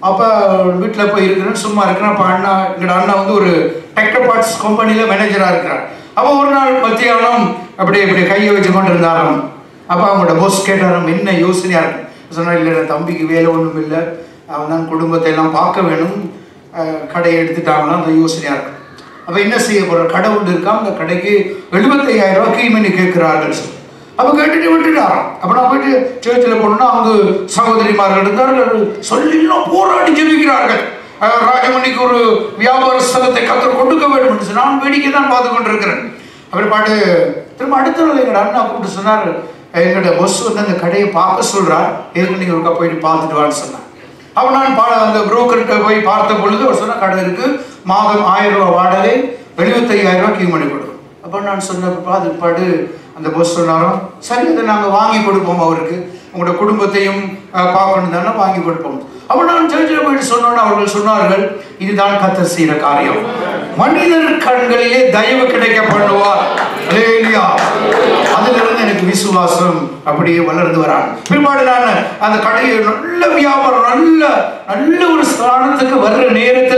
Speaker 1: அப்போ வீட்டில் போய் இருக்கிறேன் சும்மா இருக்கிறேன் அப்போ அண்ணா எங்களோட அண்ணா வந்து ஒரு டெக்டர் பார்ட்ஸ் கம்பெனியில் மேனேஜராக இருக்கிறார் அப்போ ஒரு நாள் மத்தியானம் அப்படியே இப்படி கையை வச்சு கொண்டு இருந்தாராம் அப்போ அவங்களோட போஸ் கேட்டாராம் என்ன யோசனையாக இருக்கும் சொன்னா இல்லை தம்பிக்கு வேலை ஒன்றும் இல்லை அவன் தான் குடும்பத்தை எல்லாம் பார்க்க வேணும் அஹ், கடையை எடுத்துட்டாங்கன்னா அந்த யோசனையாக இருக்கும் அப்போ என்ன செய்ய போகிற கடை ஒன்று இருக்கா அந்த கடைக்கு எழுபத்தையாயிரம் ரூபாய் கீமணி கேட்கிறார்கள் சொல்லி அப்போ கேட்டுட்டு விட்டுட்டாராம் அப்போ நான் போயிட்டு சேர்ச்சில் போனோம்னா அவங்க சகோதரிமார்கள் இருந்தார்கள் சொல்லிலாம் போராடி ஜெபிக்கிறார்கள் அஹ் ராஜமணிக்கு ஒரு வியாபார ஸ்தலத்தை கத்தர் கொடுக்க வேண்டும் என்று சொல்லி நான் வேடிக்கை தான் பார்த்து கொண்டிருக்கிறேன் அப்புறம் பாட்டு திரும்ப அடுத்த நாள் எங்களோட அண்ணா கூப்பிட்டு சொன்னார் எங்களோட பஸ் வந்து அந்த கடையை பார்க்க சொல்றார் எதுக்கு நீங்கள் ஒருக்கா போயிட்டு பார்த்துட்டு வான்னு சொன்னார் அப்போ நான் பா அந்த புரோக்கர்கிட்ட போய் பார்த்த பொழுது அவர் சொன்ன கடை இருக்கு மாதம் ஆயிரம் ரூபாய் வாடகை எழுபத்தையாயிரம் ரூபாய் கீழ் பண்ணி கொடுக்கும் அப்போ நான் சொன்ன பாது பாடு அந்த பஸ் சொன்னாலும் சரி அதை நாங்கள் வாங்கி கொடுப்போம் அவருக்கு உங்களோட குடும்பத்தையும் அஹ், பார்க்கணும் தானே வாங்கி கொடுப்போம் அப்போ நான் சர்ச்சில் போயிட்டு சொன்னோன்னு அவர்கள் சொன்னார்கள் இதுதான் கத்தர் செய்கிற காரியம் மனிதர் கண்களிலே தயவு கிடைக்க பண்ணுவார் அல்லேலூயா அதிலிருந்து எனக்கு விசுவாசம் அப்படியே வளர்ந்து வரான் பிற்பாடு நான் அந்த கடையை நல்ல வியாபாரம் நல்ல நல்ல ஒரு ஸ்தானத்துக்கு வர்ற நேரத்துல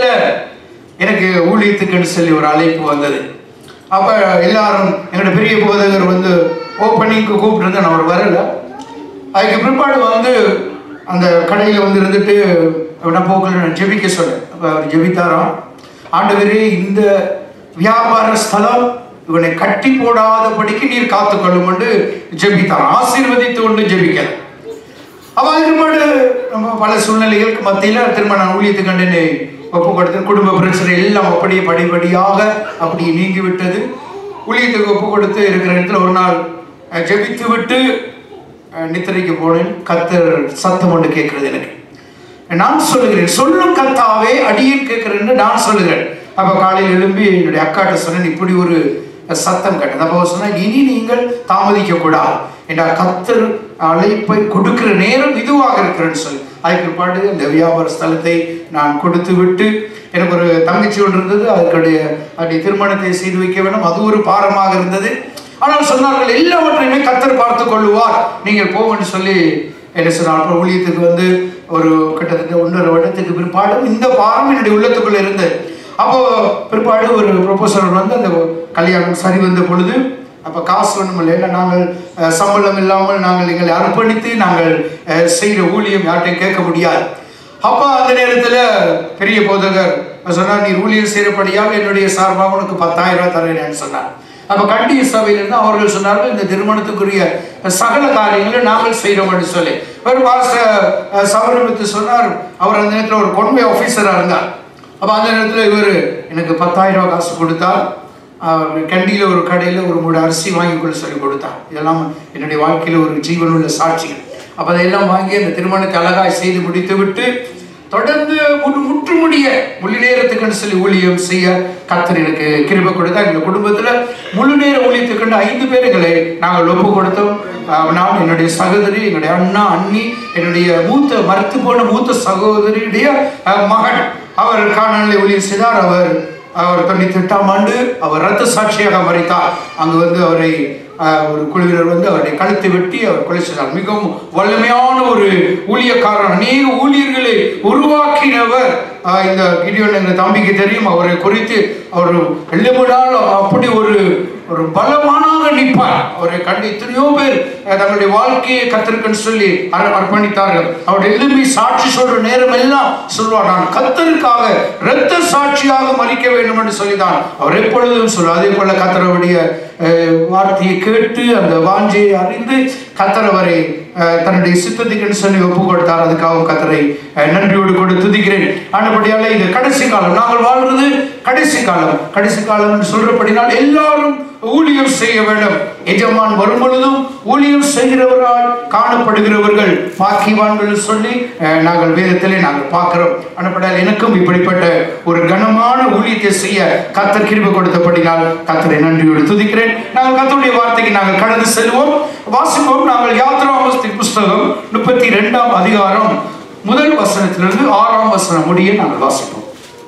Speaker 1: எனக்கு ஊழியத்துக்குன்னு சொல்லி ஒரு அழைப்பு வந்தது அப்ப எல்லாரும் எங்களோட பெரிய போதகர் வந்து ஓப்பனிங்க்கு கூப்பிட்டு நான் அவர் வரல அதுக்கு பிற்பாடு வந்து அந்த கடையில் வந்து இருந்துட்டு நான் போக்கில் நான் ஜெபிக்க சொன்னேன் அப்போ அவர் ஜெபித்தாராம் ஆண்டவரே இந்த வியாபார ஸ்தலம் இவனை கட்டி போடாதபடிக்கு நீர் காத்துக்கொள்ளும் என்று ஜெபித்தாராம் ஆசீர்வதித்து கொண்டு ஜெபிக்கல அப்போ அதுக்கு பிற்பாடு நம்ம பல சூழ்நிலைகளுக்கு மத்தியில் திரும்ப நான் ஊழியத்துக்கு கண்டனே ஒப்பு கொடுத்து குடும்ப பிரச்சனை எல்லாம் அப்படியே படிப்படியாக அப்படியே நீங்கி விட்டது ஊழியத்துக்கு ஒப்பு கொடுத்து இருக்கிற இடத்துல ஒரு நாள் அஹ், ஜெபித்து விட்டு அஹ், நித்திரைக்கு போனேன் கத்தர் சத்தம் ஒன்று கேட்கிறது எனக்கு நான் சொல்லுகிறேன் சொல்லும் கத்தாவே அடியேன் கேட்கிறேன்னு நான் சொல்லுகிறேன் அப்ப காலையில் எழும்பி என்னுடைய அக்காட்ட சொன்னேன் இப்படி ஒரு சத்தம் கேட்டது அப்போ அவர் சொன்னா இனி நீங்கள் தாமதிக்க கூடாது என்ற கத்தர் அழைப்பை கொடுக்கிற நேரம் இதுவாக இருக்கிறேன்னு சொல்லி அதுக்கு பாட்டு இந்த வியாபார ஸ்தலத்தை நான் கொடுத்து விட்டு எனக்கு ஒரு தங்கச்சி ஒன்று இருந்தது அதுக்குடைய அப்படி திருமணத்தை செய்து வைக்க வேண்டும் அது ஒரு பாரமாக இருந்தது ஆனால் சொன்னார்கள் எல்லாவற்றையுமே கத்தர் பார்த்து கொள்ளுவார் நீங்கள் போங்கன்னு சொல்லி என்ன சொன்னால் அப்புறம் ஊழியத்துக்கு வந்து ஒரு கிட்டத்தட்ட ஒன்றரை வருடத்துக்கு பிற்பாடும் இந்த பாரம் என்னுடைய உள்ளத்துக்குள்ள இருந்தது அப்போ பிற்பாடு ஒரு ப்ரொபோசல் வந்து அந்த கல்யாணம் சரி வந்த பொழுது அப்போ காசு ஒன்றும் இல்லை ஏன்னா நாங்கள் அஹ், சம்பளம் இல்லாமல் நாங்கள் எங்களை அர்ப்பணித்து நாங்கள் அஹ், செய்கிற ஊழியம் யார்ட்டையும் கேட்க முடியாது அப்போ அந்த நேரத்தில் பெரிய போதகர் சொன்னார் நீ ஊழியர் செய்கிறபடியால் என்னுடைய சார்பாக உனக்கு பத்தாயிரம் ரூபாய் தரேன்னு சொன்னார் அப்ப கண்டிய சபையிலிருந்து அவர்கள் சொன்னார்கள் இந்த திருமணத்துக்குரிய சகல காரியங்களை நாங்கள் செய்கிறோம் என்று சொல்லி ஒரு பாஸ்டர் சபரமித்து சொன்னார் அவர் அந்த நேரத்தில் ஒரு கொன்மை ஆஃபீஸராக இருந்தார் அப்போ அந்த நேரத்தில் இவர் எனக்கு பத்தாயிரம் ரூபாய் காசு கொடுத்தார் அவர் கண்டியில் ஒரு கடையில் ஒரு மூணு அரிசி வாங்கி கொள்ள சொல்லி கொடுத்தார் இதெல்லாம் என்னுடைய வாழ்க்கையில் ஒரு ஜீவனுள்ள சாட்சிகள் அப்போ அதையெல்லாம் வாங்கி அந்த திருமணத்தை அழகாய் செய்து முடித்து விட்டு தொடர்ந்து முற்று முற்று முடிய முழு நேரத்துக்குன்னு சொல்லி ஊழியம் செய்ய கத்தர் எனக்கு கிருபை கொடுத்தா எங்கள் குடும்பத்துல முழு நேர ஊழியத்துக்குன்னு ஐந்து பேர் எங்களை நாங்கள் ஒப்பு கொடுத்தோம் அஹ் நான் என்னுடைய சகோதரி என்னுடைய அண்ணா அண்ணி என்னுடைய மூத்த மறுத்து போன மூத்த சகோதரியுடைய அஹ், மகன் அவர் காணொலி ஊழியம் செய்தார் அவர் அவர் தொண்ணூத்தி எட்டாம் ஆண்டு அவர் ரத்த சாட்சியாக மறித்தார் அங்கு வந்து அவரை ஆஹ், ஒரு குழுவினர் வந்து அவரை கழுத்து வெட்டி அவர் கொலை செய்தார் மிகவும் வல்லமையான ஒரு ஊழியக்காரர் அநேக ஊழியர்களை உருவாக்கினவர் ஆஹ், இந்த கிடியோன் எங்க தம்பிக்கு தெரியும் அவரை குறித்து அவர் எள்ளுமிடால் அப்படி ஒரு ஒரு பலமானாக நிற்பார் அவரை கண்டு எத்தனையோ பேர் அஹ், தங்களுடைய வாழ்க்கையை கத்திருக்குன்னு சொல்லி அர்- அர்ப்பணித்தார்கள் அவருடைய எளிமை சாட்சி சொல்ற நேரம் எல்லாம் சொல்வார் நான் கத்தருக்காக இரத்த சாட்சியாக மறிக்க வேண்டும் என்று சொல்லிதான் அவர் எப்பொழுதும் சொல்லுவார் அதே போல கத்தரவுடைய அஹ், வார்த்தையை கேட்டு அந்த வாஞ்சையை அறிந்து கத்தர் அவரை அஹ், தன்னுடைய சித்தத்துக்குன்னு சொல்லி ஒப்பு கொடுத்தார் அதுக்காக கத்தரை அஹ், நன்றியோடு கொண்டு துதிக்கிறேன் ஆனபடியால இது கடைசி காலம் நாங்கள் வாழ்றது கடைசி காலம் கடைசி காலம் என்று சொல்றபடினால் எல்லாரும் ஊழியம் செய்ய வேண்டும் எஜமான் வரும் பொழுதும் ஊழியம் செய்கிறவரால் காணப்படுகிறவர்கள் பாக்கியவான்கள் சொல்லி அஹ், நாங்கள் வேதத்திலே நாங்கள் பார்க்கிறோம் ஆனப்படால் எனக்கும் இப்படிப்பட்ட ஒரு கனமான ஊழியத்தை செய்ய கத்தர் கிருபை கொடுத்தபடினால் கத்தரை நன்றியோடு துதிக்கிறேன் நாங்கள் கத்தருடைய வார்த்தைக்கு நாங்கள் கடந்து செல்வோம் வாசிப்போம் நாங்கள் யாத்ராமஸ்தி புஸ்தகம் முப்பத்தி ரெண்டாம் அதிகாரம் முதல் வசனத்திலிருந்து ஆறாம் வசனம் முடிய நாங்கள் வாசிப்போம்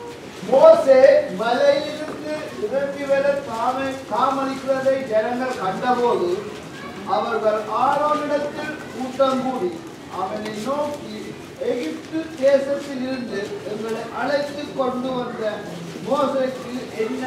Speaker 2: மோசே மலையிலிருந்து இறங்கி வர தாமே தாமதிக்கிறதை ஜனங்கள் கண்டபோது அவர்கள் ஆரோனிடத்தில் கூட்டம் கூடி அவனை நோக்கி எகிப்து தேசத்தில் இருந்து எங்களை அழைத்து கொண்டு வந்த மோசைக்கு என்ன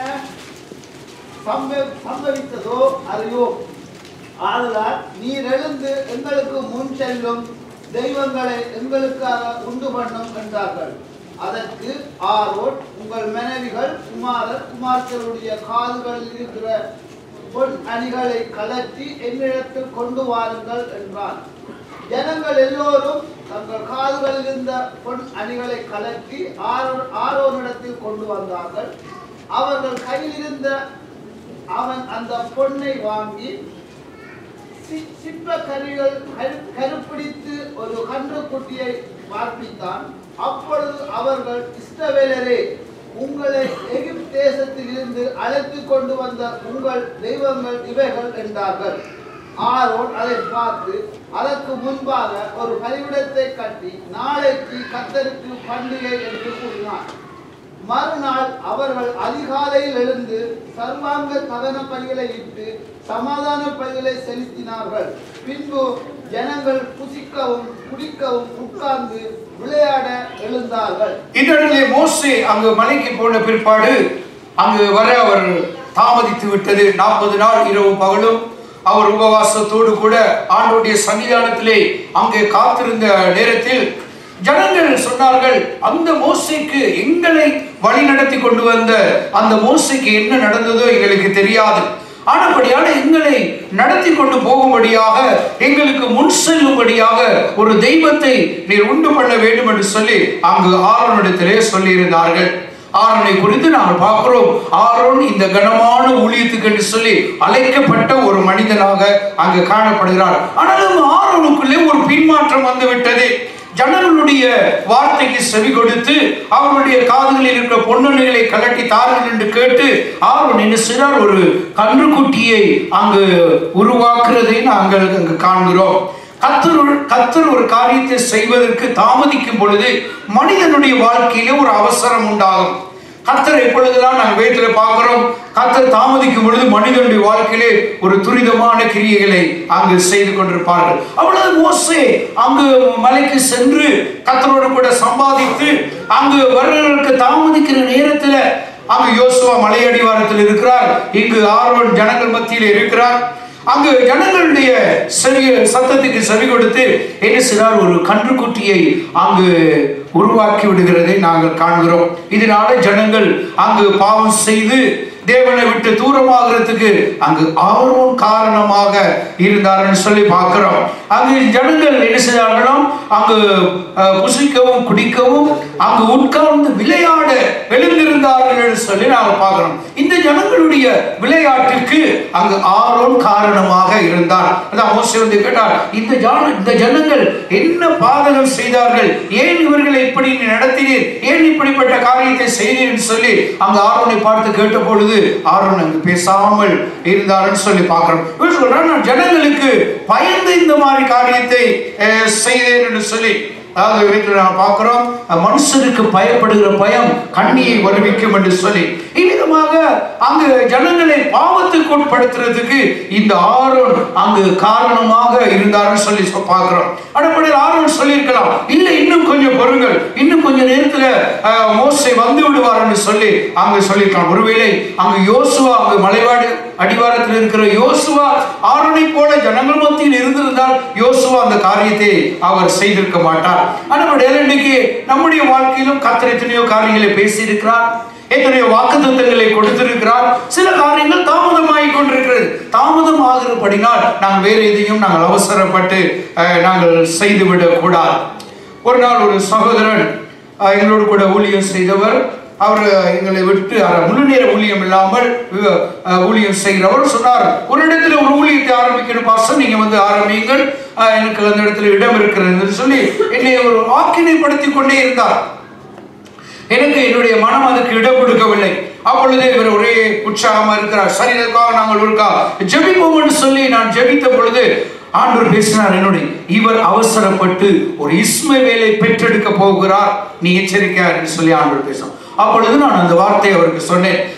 Speaker 2: சம்பவ- சம்பவித்ததோ அறியோம் ஆதலால் நீர் எழுந்து எங்களுக்கு முன் செல்லும் தெய்வங்களை எங்களுக்காக உண்டு பண்ணும் என்றார்கள் அதற்கு ஆரோன் உங்கள் மனைவிகள் குமாரர் குமார்த்தருடைய காதுகளில் இருக்கிற பொன் அணிகளை கலற்றி என்னிடத்தில் கொண்டு வாருங்கள் என்றான் ஜனங்கள் எல்லோரும் தங்கள் காதுகளில் இருந்த பொன் அணிகளை கலற்றி ஆரோ- ஆரோனிடத்தில் கொண்டு வந்தார்கள் அவர்கள் கையில் இருந்த அவன் அந்த பொன்னை வாங்கி சி- சிற்ப கருவிகள் கரு- கருப்பிடித்து ஒரு கன்றுக்குட்டியை பார்ப்பித்தான் அப்பொழுது அவர்கள் இஸ்ரவேலரே உங்களை எகிப்து தேசத்தில் இருந்து அழைத்து கொண்டு வந்த உங்கள் தெய்வங்கள் இவைகள் என்றார்கள் ஆரோன் அதை பார்த்து அதற்கு முன்பாக ஒரு பலிவிடத்தை கட்டி நாளைக்கு கத்தருக்கு பண்டிகை என்று கூறினார் மறுநாள் அவர்கள் அதிகாலையில் எழுந்து சர்வாங்க தகன பலிகளை இட்டு சமாதான பலிகளை செலுத்தினார்கள் பின்பு ஜனங்கள் புசிக்கவும் குடிக்கவும் உட்கார்ந்து விளையாட எழுந்தார்கள்
Speaker 1: இந்த இடத்திலே மோசே அங்கு மலைக்கு போன பிற்பாடு அங்கு வர அவர் தாமதித்து விட்டது நாற்பது நாள் இரவு பகலும் அவர் உபவாசத்தோடு கூட ஆண்டோடைய சன்னிதானத்திலே அங்கே காத்திருந்த நேரத்தில் ஜனங்கள் சொன்னார்கள் அந்த மோசைக்கு எங்களை வழி நடத்தி கொண்டு வந்த அந்த மோசைக்கு என்ன நடந்ததோ எங்களுக்கு தெரியாது ஆனபடியான எங்களை நடத்தி கொண்டு போகும்படியாக எங்களுக்கு முன் செல்லும்படியாக ஒரு தெய்வத்தை நீர் உண்டு பண்ண வேண்டும் என்று சொல்லி அங்கு ஆரோனிடத்திலே சொல்லியிருந்தார்கள் ஆரோனை குறித்து நாங்கள் பார்க்கிறோம் ஆரோன் இந்த கனமான ஊழியத்துக்கு என்று சொல்லி அழைக்கப்பட்ட ஒரு மனிதனாக அங்கு காணப்படுகிறார் ஆனாலும் ஆரோனுக்குள்ளே ஒரு பின்மாற்றம் வந்து விட்டது ஜனங்களுடைய வார்த்தைக்கு செவி கொடுத்து அவர்களுடைய காதுகளில் இருக்கிற பொன்னுகளை கலட்டி தாருங்கள் என்று கேட்டு ஆரோன் என்ன செய்தார் ஒரு கன்றுக்குட்டியை அங்கு உருவாக்குறதை நாங்கள் அங்கு காண்கிறோம் கத்தர் கத்தர் ஒரு காரியத்தை செய்வதற்கு தாமதிக்கும் பொழுது மனிதனுடைய வாழ்க்கையிலே ஒரு அவசரம் உண்டாகும் கத்தர் எப்பொழுதெல்லாம் நாங்கள் வேதத்தில் பார்க்கிறோம் கத்தர் தாமதிக்கும் பொழுது மனிதனுடைய வாழ்க்கையிலே ஒரு துரிதமான கிரியைகளை அங்கு செய்து கொண்டிருப்பார்கள் அவ்வளவு மோசே அங்கு மலைக்கு சென்று கத்தரோடு கூட சம்பாதித்து அங்கு வருவதற்கு தாமதிக்கிற நேரத்தில் அங்கு யோசுவா மலையடிவாரத்தில் இருக்கிறார் இங்கு ஆர்வன் ஜனங்கள் மத்தியில் இருக்கிறார் அங்கு ஜனங்களுடைய செவி சத்தத்துக்கு செவி கொடுத்து என்ன செய்தார் ஒரு கன்றுக்குட்டியை அங்கு உருவாக்கி விடுகிறதை நாங்கள் காண்கிறோம் இதனால ஜனங்கள் அங்கு பாவம் செய்து தேவனை விட்டு தூரமாகிறதுக்கு அங்கு ஆர்வம் காரணமாக இருந்தார்னு சொல்லி பார்க்கிறோம் அங்கு ஜனங்கள் என்ன செய்தார்களாம் அங்கு அஹ், புசிக்கவும் குடிக்கவும் அங்கு உட்கார்ந்து விளையாட எழுந்திருந்தார்கள் என்று சொல்லி நாங்கள் பார்க்கிறோம் இந்த ஜனங்களுடைய விளையாட்டுக்கு அங்கு ஆரோன் காரணமாக இருந்தார் அதான் மோசே வந்து கேட்டார் இந்த ஜான இந்த ஜனங்கள் என்ன பாதகம் செய்தார்கள் ஏன் இவர்களை இப்படி நீ நடத்தினீர் ஏன் இப்படிப்பட்ட காரியத்தை செய்தீர் என்று சொல்லி அங்கு ஆரோனை பார்த்து கேட்ட பொழுது ஆரோன் அங்கு பேசாமல் இருந்தார்னு சொல்லி பார்க்கிறோம் இவர் சொல்றார் நான் ஜனங்களுக்கு பயந்து இந்த மாதிரி காரியத்தை அஹ், செய்தேன் என்று சொல்லி அதாவது வீட்டில் நாம் பார்க்கிறோம் மனுஷனுக்கு பயப்படுகிற பயம் கண்ணியை வருவிக்கும் என்று சொல்லி இவ்விதமாக அங்கு ஜனங்களை பாவத்துக்கு உட்படுத்துறதுக்கு இந்த ஆரோன் அங்கு காரணமாக இருந்தார்னு சொல்லி சொ- பார்க்கிறோம் அடிப்படையில் ஆரோன் சொல்லியிருக்கலாம் இல்லை இன்னும் கொஞ்சம் பொறுங்கள் இன்னும் கொஞ்ச நேரத்துல அஹ், மோசே வந்து விடுவார் என்று சொல்லி அங்கு சொல்லியிருக்கலாம் ஒருவேளை அங்கு யோசுவா அங்கு மலைவாடு அடிவாரத்தில் இருக்கிற யோசுவா ஆரோனை போல ஜனங்கள் மத்தியில் இருந்திருந்தால் யோசுவா அந்த காரியத்தை அவர் செய்திருக்க மாட்டார் ஆனால் இன்னைக்கு நம்முடைய வாழ்க்கையிலும் கத்தர் எத்தனையோ காரியங்களை பேசியிருக்கிறார் எத்தனையோ வாக்குத்தத்தங்களை கொடுத்திருக்கிறார் சில காரியங்கள் தாமதமாகி கொண்டிருக்கிறது தாமதம் ஆகிறபடினால் நாங்கள் வேறு எதையும் நாங்கள் அவசரப்பட்டு அஹ், நாங்கள் செய்துவிடக் கூடாது ஒரு நாள் ஒரு சகோதரன் அஹ், எங்களோடு கூட ஊழியம் செய்தவர் அவர் எங்களை விட்டு அஹ், முழு நேர ஊழியம் இல்லாமல் அஹ், ஊழியம் செய்கிறவர் சொன்னார் ஒரு இடத்துல ஒரு ஊழியத்தை ஆரம்பிக்கணும் பாசம் நீங்க வந்து ஆரம்பியுங்கள் அஹ், எனக்கு அந்த இடத்துல இடம் இருக்கிறது என்று சொல்லி என்னை ஒரு வாக்கினைப்படுத்தி கொண்டே இருந்தார் எனக்கு என்னுடைய மனம் அதுக்கு இடம் கொடுக்கவில்லை அப்பொழுது இவர் ஒரே உற்சாகமா இருக்கிறார் சரி இதற்காக நாங்கள் இருக்கா ஜெபிப்போம் என்று சொல்லி நான் ஜெபித்த பொழுது ஆண்டவர் பேசினார் என்னுடைய இவர் அவசரப்பட்டு ஒரு இஸ்மவேலை பெற்றெடுக்க போகிறார் நீ எச்சரிக்கையா என்று சொல்லி ஆண்டவர் பேசும் அப்பொழுது நான் அந்த வார்த்தையை அவருக்கு சொன்னேன்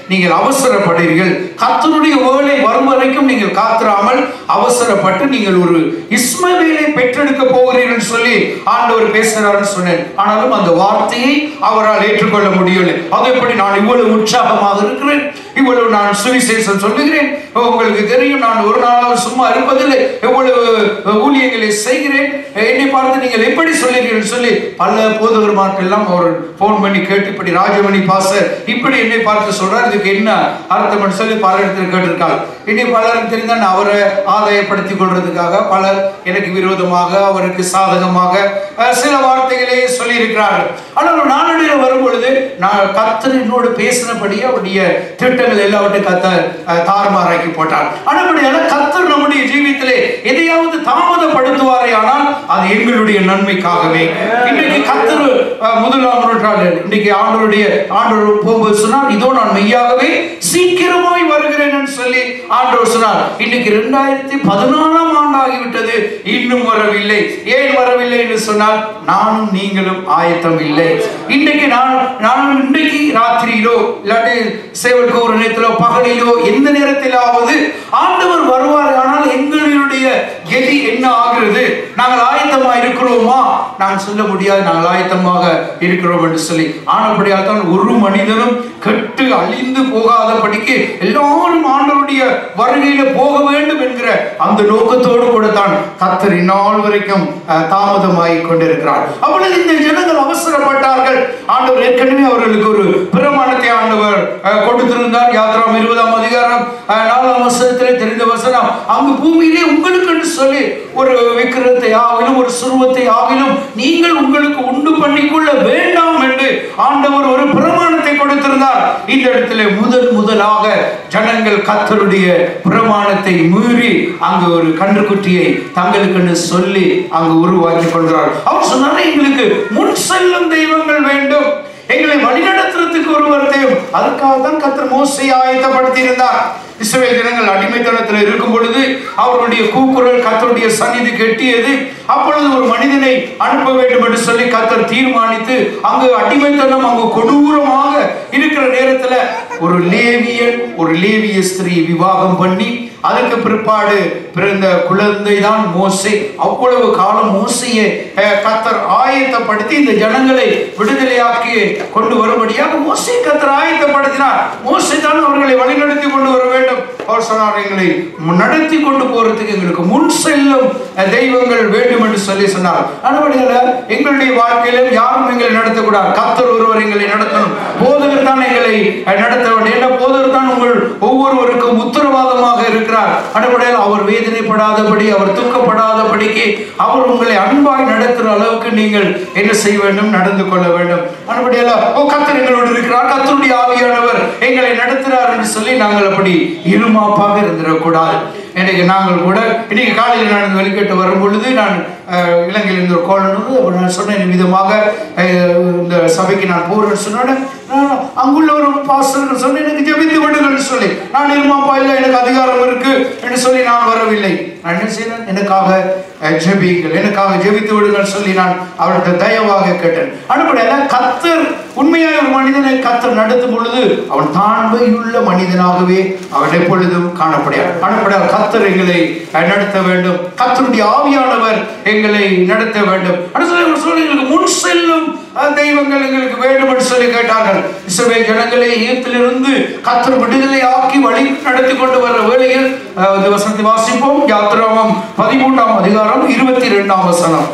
Speaker 1: நீங்கள் அவசரப்படுகிறீர்கள் கர்த்தருடைய வேலை வரும் வரைக்கும் நீங்கள் காத்திராமல் அவசரப்பட்டு நீங்கள் ஒரு இஸ்மவேலை பெற்றெடுக்க போகிறீர்கள் சொல்லி ஆண்டவர் பேசுகிறாருன்னு சொன்னேன் ஆனாலும் அந்த வார்த்தையை அவரால் ஏற்றுக்கொள்ள முடியவில்லை அது எப்படி நான் இவ்வளவு உற்சாகமாக இருக்கிறேன் இவ்வளவு நான் சுவிசேஷம் சொல்லுகிறேன் உங்களுக்கு தெரியும் நான் ஒரு நாளாவது சும்மா இருப்பதில்லை எவ்வளவு ஊழியங்களை செய்கிறேன் என்னை பார்த்து நீங்கள் எப்படி சொல்லுகிறீர்கள் சொல்லி பல போதகர்மார்கள் எல்லாம் அவர் போன் பண்ணி கேட்டு இப்படி ராஜமணி பாசர் இப்படி என்னை பார்த்து சொல்றார் இதுக்கு என்ன அர்த்தம் சொல்லி பல இடத்துல கேட்டிருக்காங்க இன்னை பலரும் தெரிந்த நான் அவரை ஆதாயப்படுத்திக் கொள்றதுக்காக பலர் எனக்கு விரோதமாக அவருக்கு சாதகமாக அஹ், சில வார்த்தைகளே சொல்லி இருக்கிறார்கள் ஆனால் நாளடைவில் வரும் பொழுது நான் கத்தர் என்னோடு பேசினபடி அவருடைய திட்டங்கள் எல்லாவற்றையும் கத்தர் அஹ், தாறுமாறாக்கி போட்டார் ஆனபடியால கத்தர் நம்முடைய ஜீவியத்திலே எதையாவது தாமதப்படுத்துவாரே ஆனால் அது எங்களுடைய நன்மைக்காகவே இன்னைக்கு கத்தர் அஹ், முதலாம் நூற்றாண்டு இன்னைக்கு ஆண்டவருடைய ஆண்டவர் போகும்போது சொன்னார் இதோ நான் மெய்யாகவே சீக்கிரமாய் வருகிறேன் என்று சொல்லி ஆண்டவர் சொன்னார் இன்னைக்கு ரெண்டாயிரத்தி பதினாலாம் ஆண்டு ஆகிவிட்டது இன்னும் வரவில்லை ஏன் வரவில்லை என்று சொன்னால் நானும் நீங்களும் ஆயத்தம் இல்லை இன்னைக்கு நான் நான் இன்றைக்கு ராத்திரியிலோ இல்லாட்டி சேவல் கூறு நேரத்திலோ பகலிலோ எந்த நேரத்திலாவது ஆண்டவர் வருவார் ஆனால் எங்களுடைய கதி என்ன ஆகிறது நாங்கள் ஆயத்தமா இருக்கிறோமா நான் சொல்ல முடியாது நாங்கள் ஆயத்தமாக இருக்கிறோம் என்று சொல்லி ஆனபடியால் தான் ஒரு மனிதனும் கெட்டு அழிந்து போகாதபடிக்கு எல்லாரும் ஆண்டவருடைய வருகையில போக வேண்டும் என்கிற அந்த நோக்கத்தோடு கூட தான் கத்தர் இந்நாள் வரைக்கும் அஹ், தாமதமாகி கொண்டிருக்கிறார் அப்பொழுது இந்த ஜனங்கள் அவசரப்பட்டார்கள் ஆண்டவர் ஏற்கனவே அவர்களுக்கு ஒரு பிரமாணத்தை ஆண்டவர் அஹ், கொடுத்திருந்தார் யாத்ராம் இருபதாம் அதிகாரம் அஹ், நாலாம் வசனத்திலே தெரிந்த வசனம் அங்கு பூமியிலே உங்களுக்கு என்று சொல்லி ஒரு விக்கிரத்தை ஆகிலும் ஒரு சுருவத்தை ஆகிலும் நீங்கள் உங்களுக்கு உண்டு பண்ணிக்கொள்ள வேண்டாம் என்று ஆண்டவர் ஒரு பிரமாணத்தை கொடுத்திருந்தார் இந்த இடத்துல முதல் முதலாக ஜனங்கள் கத்தருடைய பிரமாணத்தை மீறி அங்கு ஒரு கன்றுக்குட்டியை தங்களுக்கென்று சொல்லி அங்கு உருவாக்கி கொண்டார் அவர் சொன்னார் எங்களுக்கு முன் செல்லும் தெய்வங்கள் வேண்டும் எங்களை வழிநடத்துறதுக்கு ஒருவர் தேவை அதுக்காக தான் கத்தர் மோசை ஆயத்தப்படுத்தி இருந்தார் இஸ்ரவேல் ஜனங்கள் அடிமைத்தனத்தில் இருக்கும் பொழுது அவருடைய கூக்குரல் கத்தருடைய சந்நிதி கெட்டியது அப்பொழுது ஒரு மனிதனை அனுப்ப வேண்டும் என்று சொல்லி கத்தர் தீர்மானித்து அங்கு அடிமைத்தனம் அங்கு கொடூரமாக இருக்கிற நேரத்துல ஒரு லேவியன் ஒரு லேவிய ஸ்திரீ விவாகம் பண்ணி அதுக்கு பிற்பாடு பிறந்த குழந்தை தான் மோசே அவ்வளவு காலம் மோசையை அஹ், கத்தர் ஆயத்தப்படுத்தி இந்த ஜனங்களை விடுதலையாக்கி கொண்டு வரும்படியாக மோசை கத்தர் ஆயத்தப்படுத்தினார் மோசை தான் அவர்களை வழிநடத்தி கொண்டு வர வேண்டும் அவர் சொன்னார் எங்களை நடத்தி கொண்டு போறதுக்கு எங்களுக்கு முன் செல்லும் அஹ், தெய்வங்கள் வேண்டும் என்று சொல்லி சொன்னார் அதுபடியால எங்களுடைய வாழ்க்கையிலும் யாரும் எங்களை நடத்தக்கூடாது கத்தர் ஒருவர் எங்களை நடத்தணும் போதகர் தான் எங்களை அஹ், நடத்த வேண்டும் என்ன போதகர் தான் உங்கள் ஒவ்வொருவருக்கும் உத்தரவாதமாக இருக்கிறார் அடிப்படையில் அவர் வேதனைப்படாதபடி அவர் துக்கப்படாதபடிக்கு அவர் உங்களை அன்பாய் நடத்துகிற அளவுக்கு நீங்கள் என்ன செய்ய வேண்டும் நடந்து கொள்ள வேண்டும் அடிப்படையில் ஓ கத்தர் எங்களோடு இருக்கிறார் கத்தருடைய ஆவியானவர் எங்களை நடத்துகிறார் என்று சொல்லி நாங்கள் அப்படி இருமாப்பாக இருந்துடக்கூடாது இன்னைக்கு நாங்கள் கூட இன்னைக்கு காலையில் நான் வெளிக்கிட்டு வரும் பொழுது நான் அஹ், இலங்கையில் இருந்து ஒரு கோல் வந்தது அப்ப நான் சொன்னேன் விதமாக அஹ், இந்த சபைக்கு நான் போறேன்னு சொன்னோன்னே நான் அங்குள்ள ஒரு பாஸ்டர் சொன்னேன் எனக்கு ஜெபித்து விடுங்கள்னு சொல்லி நான் இருமாப்பா இல்லை எனக்கு அதிகாரம் இருக்கு என்று சொல்லி நான் வரவில்லை நான் என்ன செய்தேன் எனக்காக அஹ், ஜெபியுங்கள் எனக்காக ஜெபித்து விடுங்கள் சொல்லி நான் அவர்கிட்ட தயவாக கேட்டேன் அனுப்படையில கத்தர் உண்மையாக ஒரு மனிதனை கத்தர் நடத்தும் பொழுது அவன் தாழ்மையுள்ள மனிதனாகவே அவன் எப்பொழுதும் காணப்படுகிறான் அனுப்படையால் கத்தர் எங்களை அஹ், நடத்த வேண்டும் கத்தருடைய ஆவியானவர் எங்களை நடத்த வேண்டும் அப்படின்னு சொல்லி அவர் சொல்லி எங்களுக்கு முன் செல்லும் அஹ், தெய்வங்கள் எங்களுக்கு வேண்டும் என்று சொல்லி கேட்டார்கள் இஸ்ரவேல் ஜனங்களை ஈயத்திலிருந்து கத்தர் விடுதலை ஆக்கி வழி நடத்தி கொண்டு வர வேளையில் அஹ், இந்த வசனத்தை வாசிப்போம் யாத்திராமம் பதிமூன்றாம் அதிகாரம் இருபத்தி இரண்டாம் வசனம்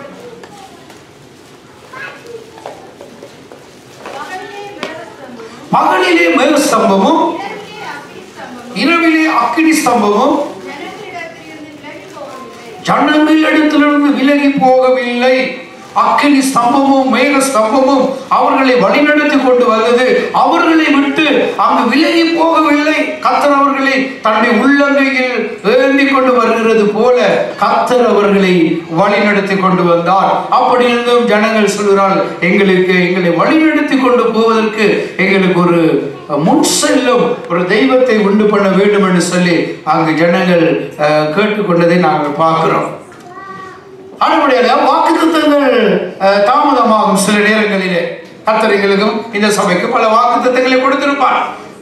Speaker 3: பகலிலே
Speaker 1: பகலிலே
Speaker 3: மேகஸ்தம்பமும்,
Speaker 1: மேகஸ்தம்பமும்
Speaker 3: இரவிலே அக்கினி ஸ்தம்பமும்,
Speaker 1: இரவிலே அக்கினி ஸ்தம்பமும்
Speaker 3: ஜனங்களிடத்திலிருந்து விலகி
Speaker 1: ஜனங்களிடத்திலிருந்து விலகி
Speaker 3: போகவில்லை.
Speaker 1: போகவில்லை அக்கினி ஸ்தம்பமும் மேக ஸ்தம்பமும் அவர்களை வழிநடத்தி கொண்டு வந்தது அவர்களை விட்டு அங்கு விலகி போகவில்லை கத்தர் அவர்களை தன்னுடைய உள்ளங்கையில் ஏந்தி கொண்டு வருகிறது போல கத்தர் அவர்களை வழிநடத்தி கொண்டு வந்தார் அப்படி இருந்தும் ஜனங்கள் சொல்கிறார்கள் எங்களுக்கு எங்களை வழிநடத்தி கொண்டு போவதற்கு எங்களுக்கு ஒரு முன் செல்லும் ஒரு தெய்வத்தை உண்டு பண்ண வேண்டும் என்று சொல்லி அங்கு ஜனங்கள் அஹ், கேட்டுக்கொண்டதை நாங்கள் பார்க்கிறோம் அதனுடைய வாக்குத்தத்தங்கள் அஹ், தாமதமாகும் சில நேரங்களிலே கர்த்தர் எங்களுக்கும் இந்த சபைக்கு பல வாக்குத்தத்தங்களை கொடுத்திருப்பார்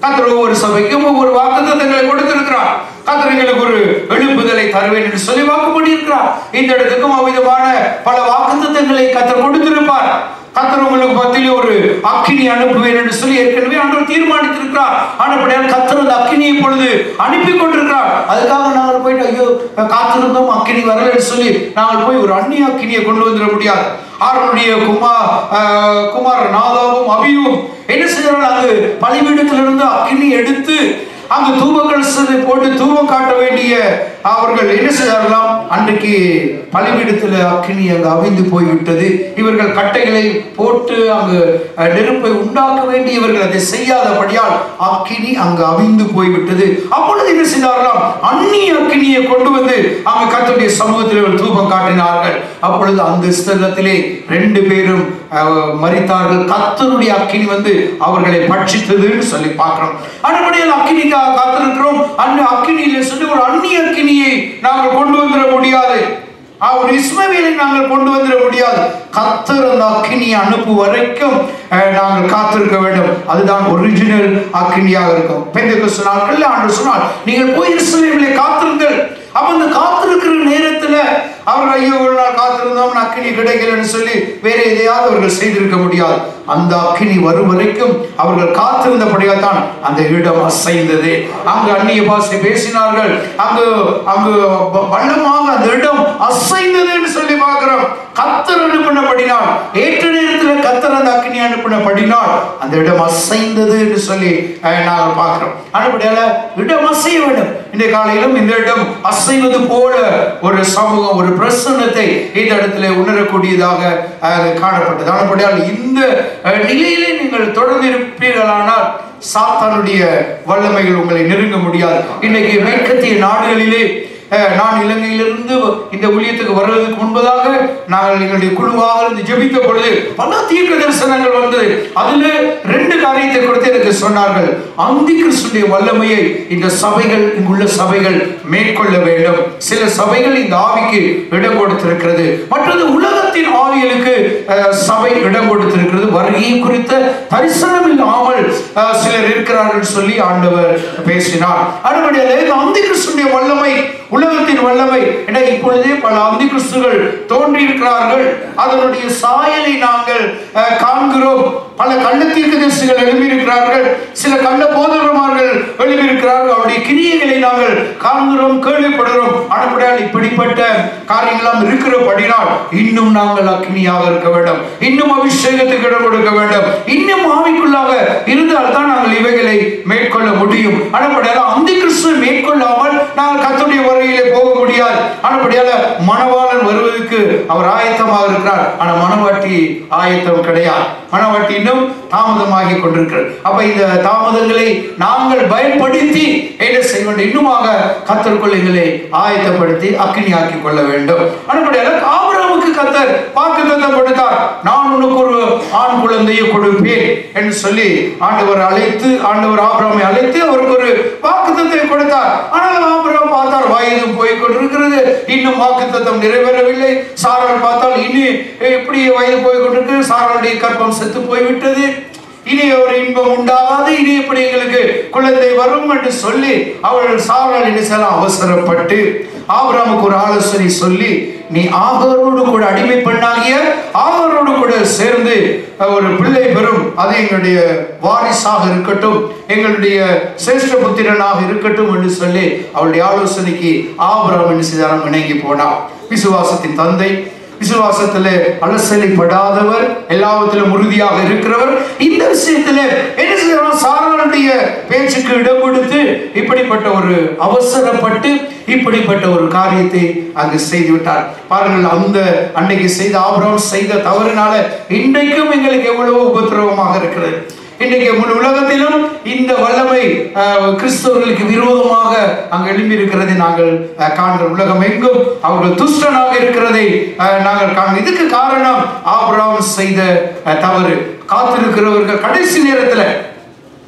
Speaker 1: கத்தர் ஒவ்வொரு சபைக்கும் ஒவ்வொரு வாக்குத்தத்தங்களை கொடுத்திருக்கிறார் கத்தர் எங்களுக்கு ஒரு எழுப்புதலை தருவேன் என்று சொல்லி வாக்கு பண்ணியிருக்கிறார் இந்த இடத்துக்கும் அவ்விதமான பல வாக்குத்தத்தங்களை கத்தர் கொடுத்திருப்பார் கத்தர் உங்களுக்கு மத்தியிலே ஒரு அக்கினி அனுப்புவேன் என்று சொல்லி ஏற்கனவே ஆண்டவர் தீர்மானித்திருக்கிறார் ஆனப்படியால் கத்தர் அந்த அக்கினியை இப்பொழுது அனுப்பி கொண்டிருக்கிறார் அதுக்காக நாங்கள் போயிட்டு ஐயோ காத்திருந்தோம் அக்கினி வரல என்று சொல்லி நாங்கள் போய் ஒரு அந்நிய அக்கினியை கொண்டு வந்துட முடியாது ஆரனுடைய குமார் குமார் நாதாவும் அபியும் என்ன செய்யறாங்க அங்கு பலிபீடத்திலிருந்து அக்கினி எடுத்து அங்கு தூபக்கலசத்தை போட்டு தூபம் காட்ட வேண்டிய அவர்கள் என்ன செய்தார்களாம் அன்றைக்கு பலிபீடத்தில் அக்கினி அங்கு அவிந்து போய்விட்டது இவர்கள் கட்டைகளை போட்டு அங்கு அஹ், நெருப்பை உண்டாக்க வேண்டியவர்கள் அதை செய்யாதபடியால் அக்கினி அங்கு அவிந்து போய்விட்டது அப்பொழுது என்ன செய்தார்களாம் அந்நிய அக்கினியை கொண்டு வந்து அங்கு கர்த்தருடைய சமூகத்தில் ஒரு தூபம் காட்டினார்கள் அப்பொழுது அந்த ஸ்தலத்திலே ரெண்டு பேரும் அஹ், மரித்தார்கள் கர்த்தருடைய அக்கினி வந்து அவர்களை பட்சித்ததுன்னு சொல்லி பார்க்கிறோம் அனுபடியால் அக்கினிக்காக காத்திருக்கிறோம் அந்த அக்கினியில சொல்லி ஒரு அந்நிய அக்கினியை நாங்கள் கொண்டு வந்துட முடியாது ஆஹ், ஒரு இஸ்மவேலை நாங்கள் கொண்டு வந்துட முடியாது கத்தர் அந்த அக்கினியை அனுப்பு வரைக்கும் அஹ், நாங்கள் காத்திருக்க வேண்டும் அதுதான் ஒரிஜினல் அக்கினியாக இருக்கும் பெந்தகோஸ்து நாட்களில் ஆண்டு சொன்னால் நீங்கள் போய் இஸ்ரவேலை காத்திருங்கள் அப்ப அந்த காத்திருக்கிற நேரத்துல அவர் ஐயோ ஒரு நாள் காத்திருந்தோம் அக்கினி கிடைக்கலன்னு சொல்லி வேற எதையாவது அவர்கள் செய்திருக்க முடியாது அந்த அக்கினி வரும் வரைக்கும் அவர்கள் காத்திருந்தபடியால் தான் அந்த இடம் அசைந்தது அங்கு அந்நிய பாஷை பேசினார்கள் அங்கு அங்கு வ- வல்லமாக அந்த இடம் அசைந்ததுன்னு சொல்லி பார்க்கிறோம் கத்தர் அனுப்பினபடினால் ஏற்ற நேரத்தில் கத்தர் அந்த அக்கினி அனுப்பினபடினால் அந்த இடம் அசைந்தது என்று சொல்லி அஹ், நாங்கள் பார்க்கிறோம் அனுப்படியால இடம் அசைய வேண்டும் இந்த காலையிலும் இந்த இடம் அசைவது போல ஒரு சமூகம் ஒரு பிரசன்னத்தை இந்த இடத்துல உணரக்கூடியதாக அஹ், காணப்பட்டது அனுப்படியால் இந்த அஹ், நிலையிலே நீங்கள் தொடர்ந்து இருப்பீர்களானால் சாத்தானுடைய வல்லமைகள் உங்களை நெருங்க முடியாது இன்னைக்கு மேற்கத்திய நாடுகளிலே அஹ், நான் இலங்கையிலிருந்து இந்த ஊழியத்துக்கு வருவதற்கு முன்பதாக நாங்கள் எங்களுடைய குழுவாக இருந்து ஜெபித்த பொழுது பல தீர்க்க தரிசனங்கள் வந்தது அதுல ரெண்டு காரியத்தை கொடுத்து எனக்கு சொன்னார்கள் அந்தி கிறிஸ்துடைய வல்லமையை இந்த சபைகள் இங்குள்ள சபைகள் மேற்கொள்ள வேண்டும் சில சபைகள் இந்த ஆவிக்கு இடம் கொடுத்திருக்கிறது மற்றது உலகத்தின் ஆவிகளுக்கு அஹ், சபை இடம் கொடுத்திருக்கிறது வருகையை குறித்த தரிசனம் இல்லாமல் அஹ், சிலர் இருக்கிறார்கள் சொல்லி ஆண்டவர் பேசினார் அடுபடியாக இந்த அந்தி கிறிஸ்துடைய வல்லமை உலகத்தின் வல்லமை என இப்பொழுதே பல அந்தி கிறிஸ்துகள் தோன்றி இருக்கிறார்கள் அதனுடைய சாயலை நாங்கள் அஹ், காண்கிறோம் பல கள்ளத்தீர்க்கதரிசிகள் எழுப்பியிருக்கிறார்கள் சில கள்ள போதகமார்கள் எழுப்பியிருக்கிறார்கள் அவருடைய கிரியைகளை நாங்கள் காண்கிறோம் கேள்விப்படுகிறோம் ஆனால் இப்படிப்பட்ட காரியங்களாம் இருக்கிறபடினால் இன்னும் நாங்கள் அக்னியாக இருக்க வேண்டும் இன்னும் அபிஷேகத்துக்கு இடம் கொடுக்க வேண்டும் இன்னும் ஆவிக்குள்ளாக இருந்தால் தான் நாங்கள் இவைகளை மேற்கொள்ள முடியும் ஆனால் அந்த கிறிஸ்துவை மேற்கொள்ளாமல் நாங்கள் கத்துடைய வருகையிலே போக முடியாது ஆனால் மணவாளன் வருவதற்கு அவர் ஆயத்தமாக இருக்கிறார் ஆனால் மணவாட்டி ஆயத்தம் கிடையாது மணவாட்டி இன்னும் தாமதமாகி கொண்டிருக்கிறது அப்ப இந்த தாமதங்களை நாங்கள் பயன்படுத்தி என்ன செய்ய வேண்டும் இன்னுமாக கத்தருக்குள் எங்களை ஆயத்தப்படுத்தி அக்கினி ஆக்கி கொள்ள வேண்டும் அனுப்படியால ஆபிரகாமுக்கு கத்தர் வாக்குத்தத்தம் கொடுத்தார் நான் உனக்கு ஒரு ஆண் குழந்தையை கொடுப்பேன் என்று சொல்லி ஆண்டவர் அழைத்து ஆண்டவர் ஆபிரகாமை அழைத்து அவருக்கு ஒரு வாக்குத்தத்தை கொடுத்தார் ஆனால் ஆபிரகாம் பார்த்தார் வயது போய் கொண்டிருக்கிறது இன்னும் வாக்குத்தத்தம் நிறைவேறவில்லை சாரால் பார்த்தால் இனி எப்படி வயது போய் கொண்டிருக்கிறது சாராளுடைய கற்பம் செத்து போய்விட்டது இனி ஒரு இன்பம் உண்டாகாது இனி எப்படி எங்களுக்கு குழந்தை வரும் என்று சொல்லி அவர்கள் சாரால் என்ன செய்யலாம் அவசரப்பட்டு ஆபிரகாமுக்கு ஒரு ஆலோசனை சொல்லி நீ ஆகரோடு கூட அடிமை பெண்ணாகிய ஆகரோடு கூட சேர்ந்து ஒரு பிள்ளை பெறும் அது எங்களுடைய வாரிசாக இருக்கட்டும் எங்களுடைய சிரேஷ்ட புத்திரனாக இருக்கட்டும் என்று சொல்லி அவளுடைய ஆலோசனைக்கு ஆபிரகாம் என்ன செய்தாராம் இணங்கி போனார் விசுவாசத்தின் தந்தை விசுவாசத்துல அலசலைப்படாதவர் எல்லாவற்றிலும் உறுதியாக இருக்கிறவர் இந்த விஷயத்துல என்ன செய்யணும் சாராளுடைய பேச்சுக்கு இடம் கொடுத்து இப்படிப்பட்ட ஒரு அவசரப்பட்டு இப்படிப்பட்ட ஒரு காரியத்தை அங்கு செய்து விட்டார் பாருங்கள் அந்த அன்னைக்கு செய்த ஆபரம் செய்த தவறினால இன்றைக்கும் எங்களுக்கு எவ்வளவு உபத்திரவமாக இருக்கிறது இன்றைக்கு முழு உலகத்திலும் இந்த வல்லமை அஹ், கிறிஸ்தவர்களுக்கு விரோதமாக அங்கு எழும்பி இருக்கிறதை நாங்கள் அஹ், காண்கிறோம் உலகம் எங்கும் அவர்கள் துஷ்டனாக இருக்கிறதை அஹ், நாங்கள் காண்கிறோம் இதுக்கு காரணம் ஆபிரகாம் செய்த அஹ், தவறு காத்திருக்கிறவர்கள் கடைசி நேரத்தில்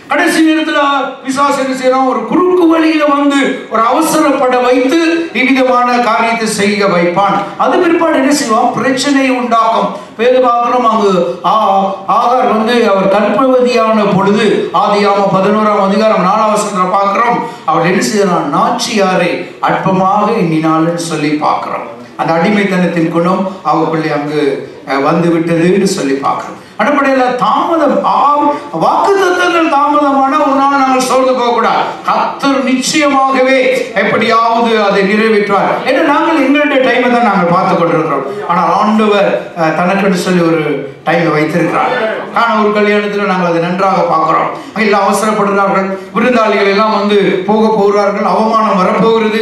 Speaker 1: கடைசி நேரத்துல பிசாசு என்ன செய்யறான் ஒரு குறுக்கு வழியில வந்து ஒரு அவசரப்பட வைத்து இவ்விதமான காரியத்தை செய்ய வைப்பான் அது பிற்பாடு என்ன செய்வான் பிரச்சனையை உண்டாக்கும் பேரு பார்க்கிறோம் அங்கு ஆ- ஆகார் வந்து அவர் கற்பவதியான பொழுது ஆதியாம பதினோராம் அதிகாரம் நாலாம் வசனத்துல பார்க்கிறோம் அவர் என்ன செய்யறான் நாச்சியாரை அற்பமாக எண்ணினாள்னு சொல்லி பார்க்கிறோம் அந்த அடிமைத்தனத்தின் குணம் அவருக்குள்ளே அங்கு அஹ், வந்து விட்டதுன்னு சொல்லி பார்க்கிறோம் அடிப்படையில் தாமதம் வாக்கு தத்தங்கள் தாமதமான ஒரு நாள் நாங்கள் சோர்ந்து போகக்கூடாது கத்தர் நிச்சயமாகவே எப்படியாவது அதை நிறைவேற்றுவார் ஏன்னா நாங்கள் எங்களுடைய டைமை தான் நாங்கள் பார்த்து கொண்டிருக்கிறோம் ஆனால் ஆண்டவர் அஹ், தனக்குன்னு சொல்லி ஒரு டைமை வைத்திருக்கிறார் காண ஒரு கல்யாணத்தில் நாங்கள் அதை நன்றாக பார்க்கிறோம் எல்லாம் அவசரப்படுகிறார்கள் விருந்தாளிகள் எல்லாம் வந்து போக போகிறார்கள் அவமானம் வரப்போகிறது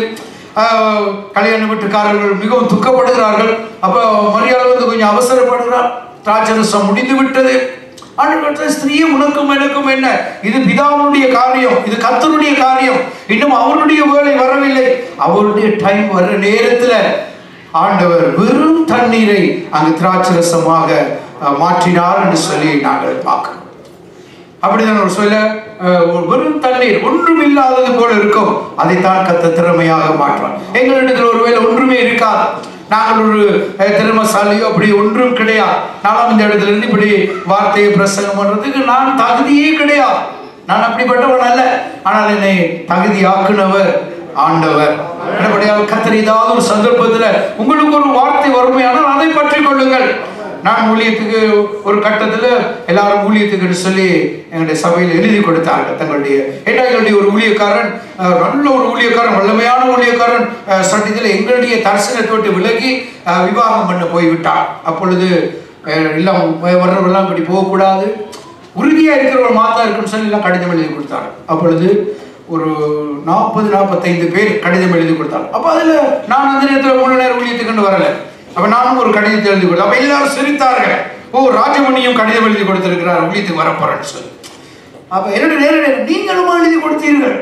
Speaker 1: ஆஹ் கல்யாண வீட்டுக்காரர்கள் மிகவும் துக்கப்படுகிறார்கள் அப்போ மரியாதை வந்து கொஞ்சம் அவசரப்படுகிறார் திராட்சரசம் முடிந்து விட்டது ஆண்டவர் ஸ்திரீயும் உனக்கும் எனக்கும் என்ன இது பிதாவுடைய காரியம் இது கர்த்தருடைய காரியம் இன்னும் அவருடைய வேலை வரவில்லை அவருடைய டைம் வர்ற நேரத்துல ஆண்டவர் வெறும் தண்ணீரை அங்கு திராட்சரசமாக அஹ், மாற்றினார் என்று சொல்லி நாங்கள் பார்க்கிறோம் அப்படிதான் ஒரு சொல்ல அஹ், ஒரு வெறும் தண்ணீர் ஒன்றும் இல்லாதது போல இருக்கும் அதைத்தான் கத்த திறமையாக மாற்றுவார் எங்களிடத்தில் ஒருவேளை ஒன்றுமே இருக்காது நாங்கள் ஒரு அஹ், திறமைசாலியோ அப்படி ஒன்றும் கிடையாது நானும் இந்த இடத்துல இருந்து இப்படி வார்த்தையை பிரசங்கம் பண்றதுக்கு நான் தகுதியே கிடையாது நான் அப்படிப்பட்டவன் அல்ல ஆனால் என்னை தகுதியாக்குனவர் ஆண்டவர் அப்படியால் கத்தர் ஏதாவது ஒரு சந்தர்ப்பத்துல உங்களுக்கு ஒரு வார்த்தை வறுமையானால் அதை பற்றி கொள்ளுங்கள் நான் ஊழியத்துக்கு ஒரு கட்டத்துல எல்லாரும் ஊழியத்துக்குன்னு சொல்லி எங்களுடைய சபையில் எழுதி கொடுத்தார்கள் தங்களுடைய ஏன்னா எங்களுடைய ஒரு ஊழியக்காரன் அஹ், நல்ல ஒரு ஊழியக்காரன் வல்லமையான ஊழியக்காரன் அஹ், சட்டத்தில் எங்களுடைய தரிசனத்தை விட்டு விலகி அஹ், விவாகம் பண்ண போய்விட்டார் அப்பொழுது அஹ், எல்லாம் வர்றவரெல்லாம் இப்படி போகக்கூடாது உறுதியா இருக்கிறவர் மாத்தா இருக்குன்னு சொல்லி எல்லாம் கடிதம் எழுதி கொடுத்தாங்க அப்பொழுது ஒரு நாற்பது நாற்பத்தைந்து பேர் கடிதம் எழுதி கொடுத்தாங்க அப்போ அதுல நான் அந்த நேரத்தில் மூணு நேரம் ஊழியத்துக்குன்னு வரல அப்ப நானும் ஒரு கடிதத்தை எழுதி கொடுத்தேன் அப்ப எல்லாரும் சிரித்தார்கள் ஓ ராஜமணியும் கடிதம் எழுதி கொடுத்திருக்கிறார் ஊழியத்துக்கு வரப்போறேன்னு சொல்லி அப்ப என்னுடைய நேரம் நீங்களும் எழுதி கொடுத்தீர்கள்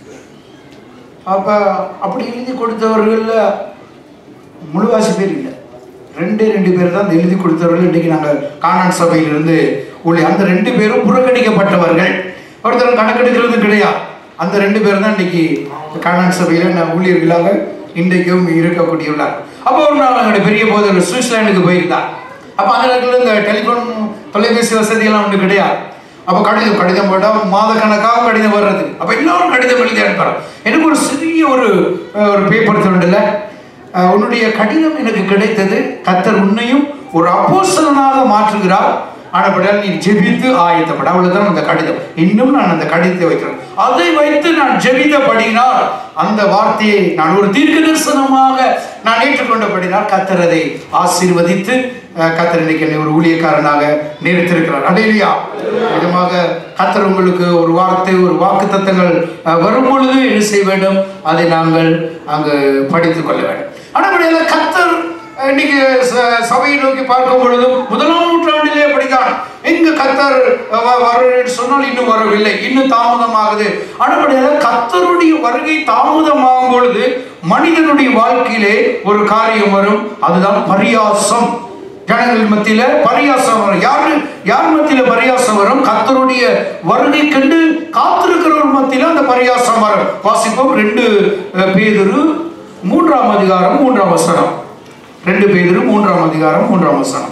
Speaker 1: அப்ப அப்படி எழுதி கொடுத்தவர்கள்ல முழுவாசி பேர் இல்லை ரெண்டே ரெண்டு பேர் தான் இந்த எழுதி கொடுத்தவர்கள் இன்னைக்கு நாங்கள் காணான் சபையிலிருந்து உள்ள அந்த ரெண்டு பேரும் புறக்கணிக்கப்பட்டவர்கள் ஒருத்தர் கணக்கெடுக்கிறது கிடையாது அந்த ரெண்டு பேர் தான் இன்னைக்கு காணான் சபையில நான் ஊழியர்களாக இன்றைக்கும் இருக்கக்கூடியவர்களார் அப்போ ஒரு நாள் எங்களுடைய பெரிய போதர் சுவிட்சர்லாண்டுக்கு போயிருந்தார் அப்போ அந்த நேரத்தில் இந்த டெலிஃபோன் தொலைபேசி வசதியெல்லாம் ஒன்று கிடையாது அப்போ கடிதம் கடிதம் போட்டால் மாத கணக்காக கடிதம் வர்றது அப்போ எல்லாரும் கடிதம் எழுதி அனுப்புறாங்க எனக்கு ஒரு சிறிய ஒரு அஹ், ஒரு பேப்பர் தோண்டல அஹ், உன்னுடைய கடிதம் எனக்கு கிடைத்தது கத்தர் உன்னையும் ஒரு அப்போஸ்தலனாக மாற்றுகிறார் ஆனப்படால் நீ ஜெபித்து ஆயத்தப்பட அவ்வளவுதான் அந்த கடிதம் இன்னும் நான் அந்த கடிதத்தை வைக்கிறேன் அதை வைத்து நான் ஜெபித்தபடினால் அந்த வார்த்தையை நான் ஒரு தீர்க்க தரிசனமாக நான் ஏற்றுக்கொண்டபடினால் கத்தர் அதை ஆசீர்வதித்து அஹ், கத்தர் இன்னைக்கு என்னை ஒரு ஊழியக்காரனாக நிறுத்திருக்கிறார் அடையிலையா விதமாக கத்தர் உங்களுக்கு ஒரு வார்த்தை ஒரு வாக்கு தத்தங்கள் வரும் பொழுது என்ன செய்ய வேண்டும் அதை நாங்கள் அங்கு படித்துக் கொள்ள வேண்டும் ஆனால் கத்தர் அஹ், இன்னைக்கு ச- சபையை நோக்கி பார்க்கும் பொழுதும் முதலாம் நூற்றாண்டிலே அப்படித்தான் எங்க கத்தர் அஹ், வ- வருகிறேன்னு சொன்னால் இன்னும் வரவில்லை இன்னும் தாமதமாகுது ஆனால் கத்தருடைய வருகை தாமதமாகும் பொழுது மனிதனுடைய வாழ்க்கையிலே ஒரு காரியம் வரும் அதுதான் பரியாசம் ஜனங்கள் மத்தியில பரியாசம் வரும் யாரு யார் மத்தியில பரியாசம் வரும் கர்த்தருடைய வருகை கண்டு காத்திருக்கிறவர் மத்தியில அந்த பரியாசம் வரும் வாசிப்போம் ரெண்டு அஹ், பேதுரு மூன்றாம் அதிகாரம் மூன்றாம் வசனம் ரெண்டு பேதுரு மூன்றாம் அதிகாரம் மூன்றாம் வசனம்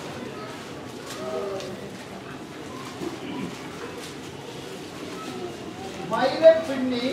Speaker 2: மயிலை பின்னி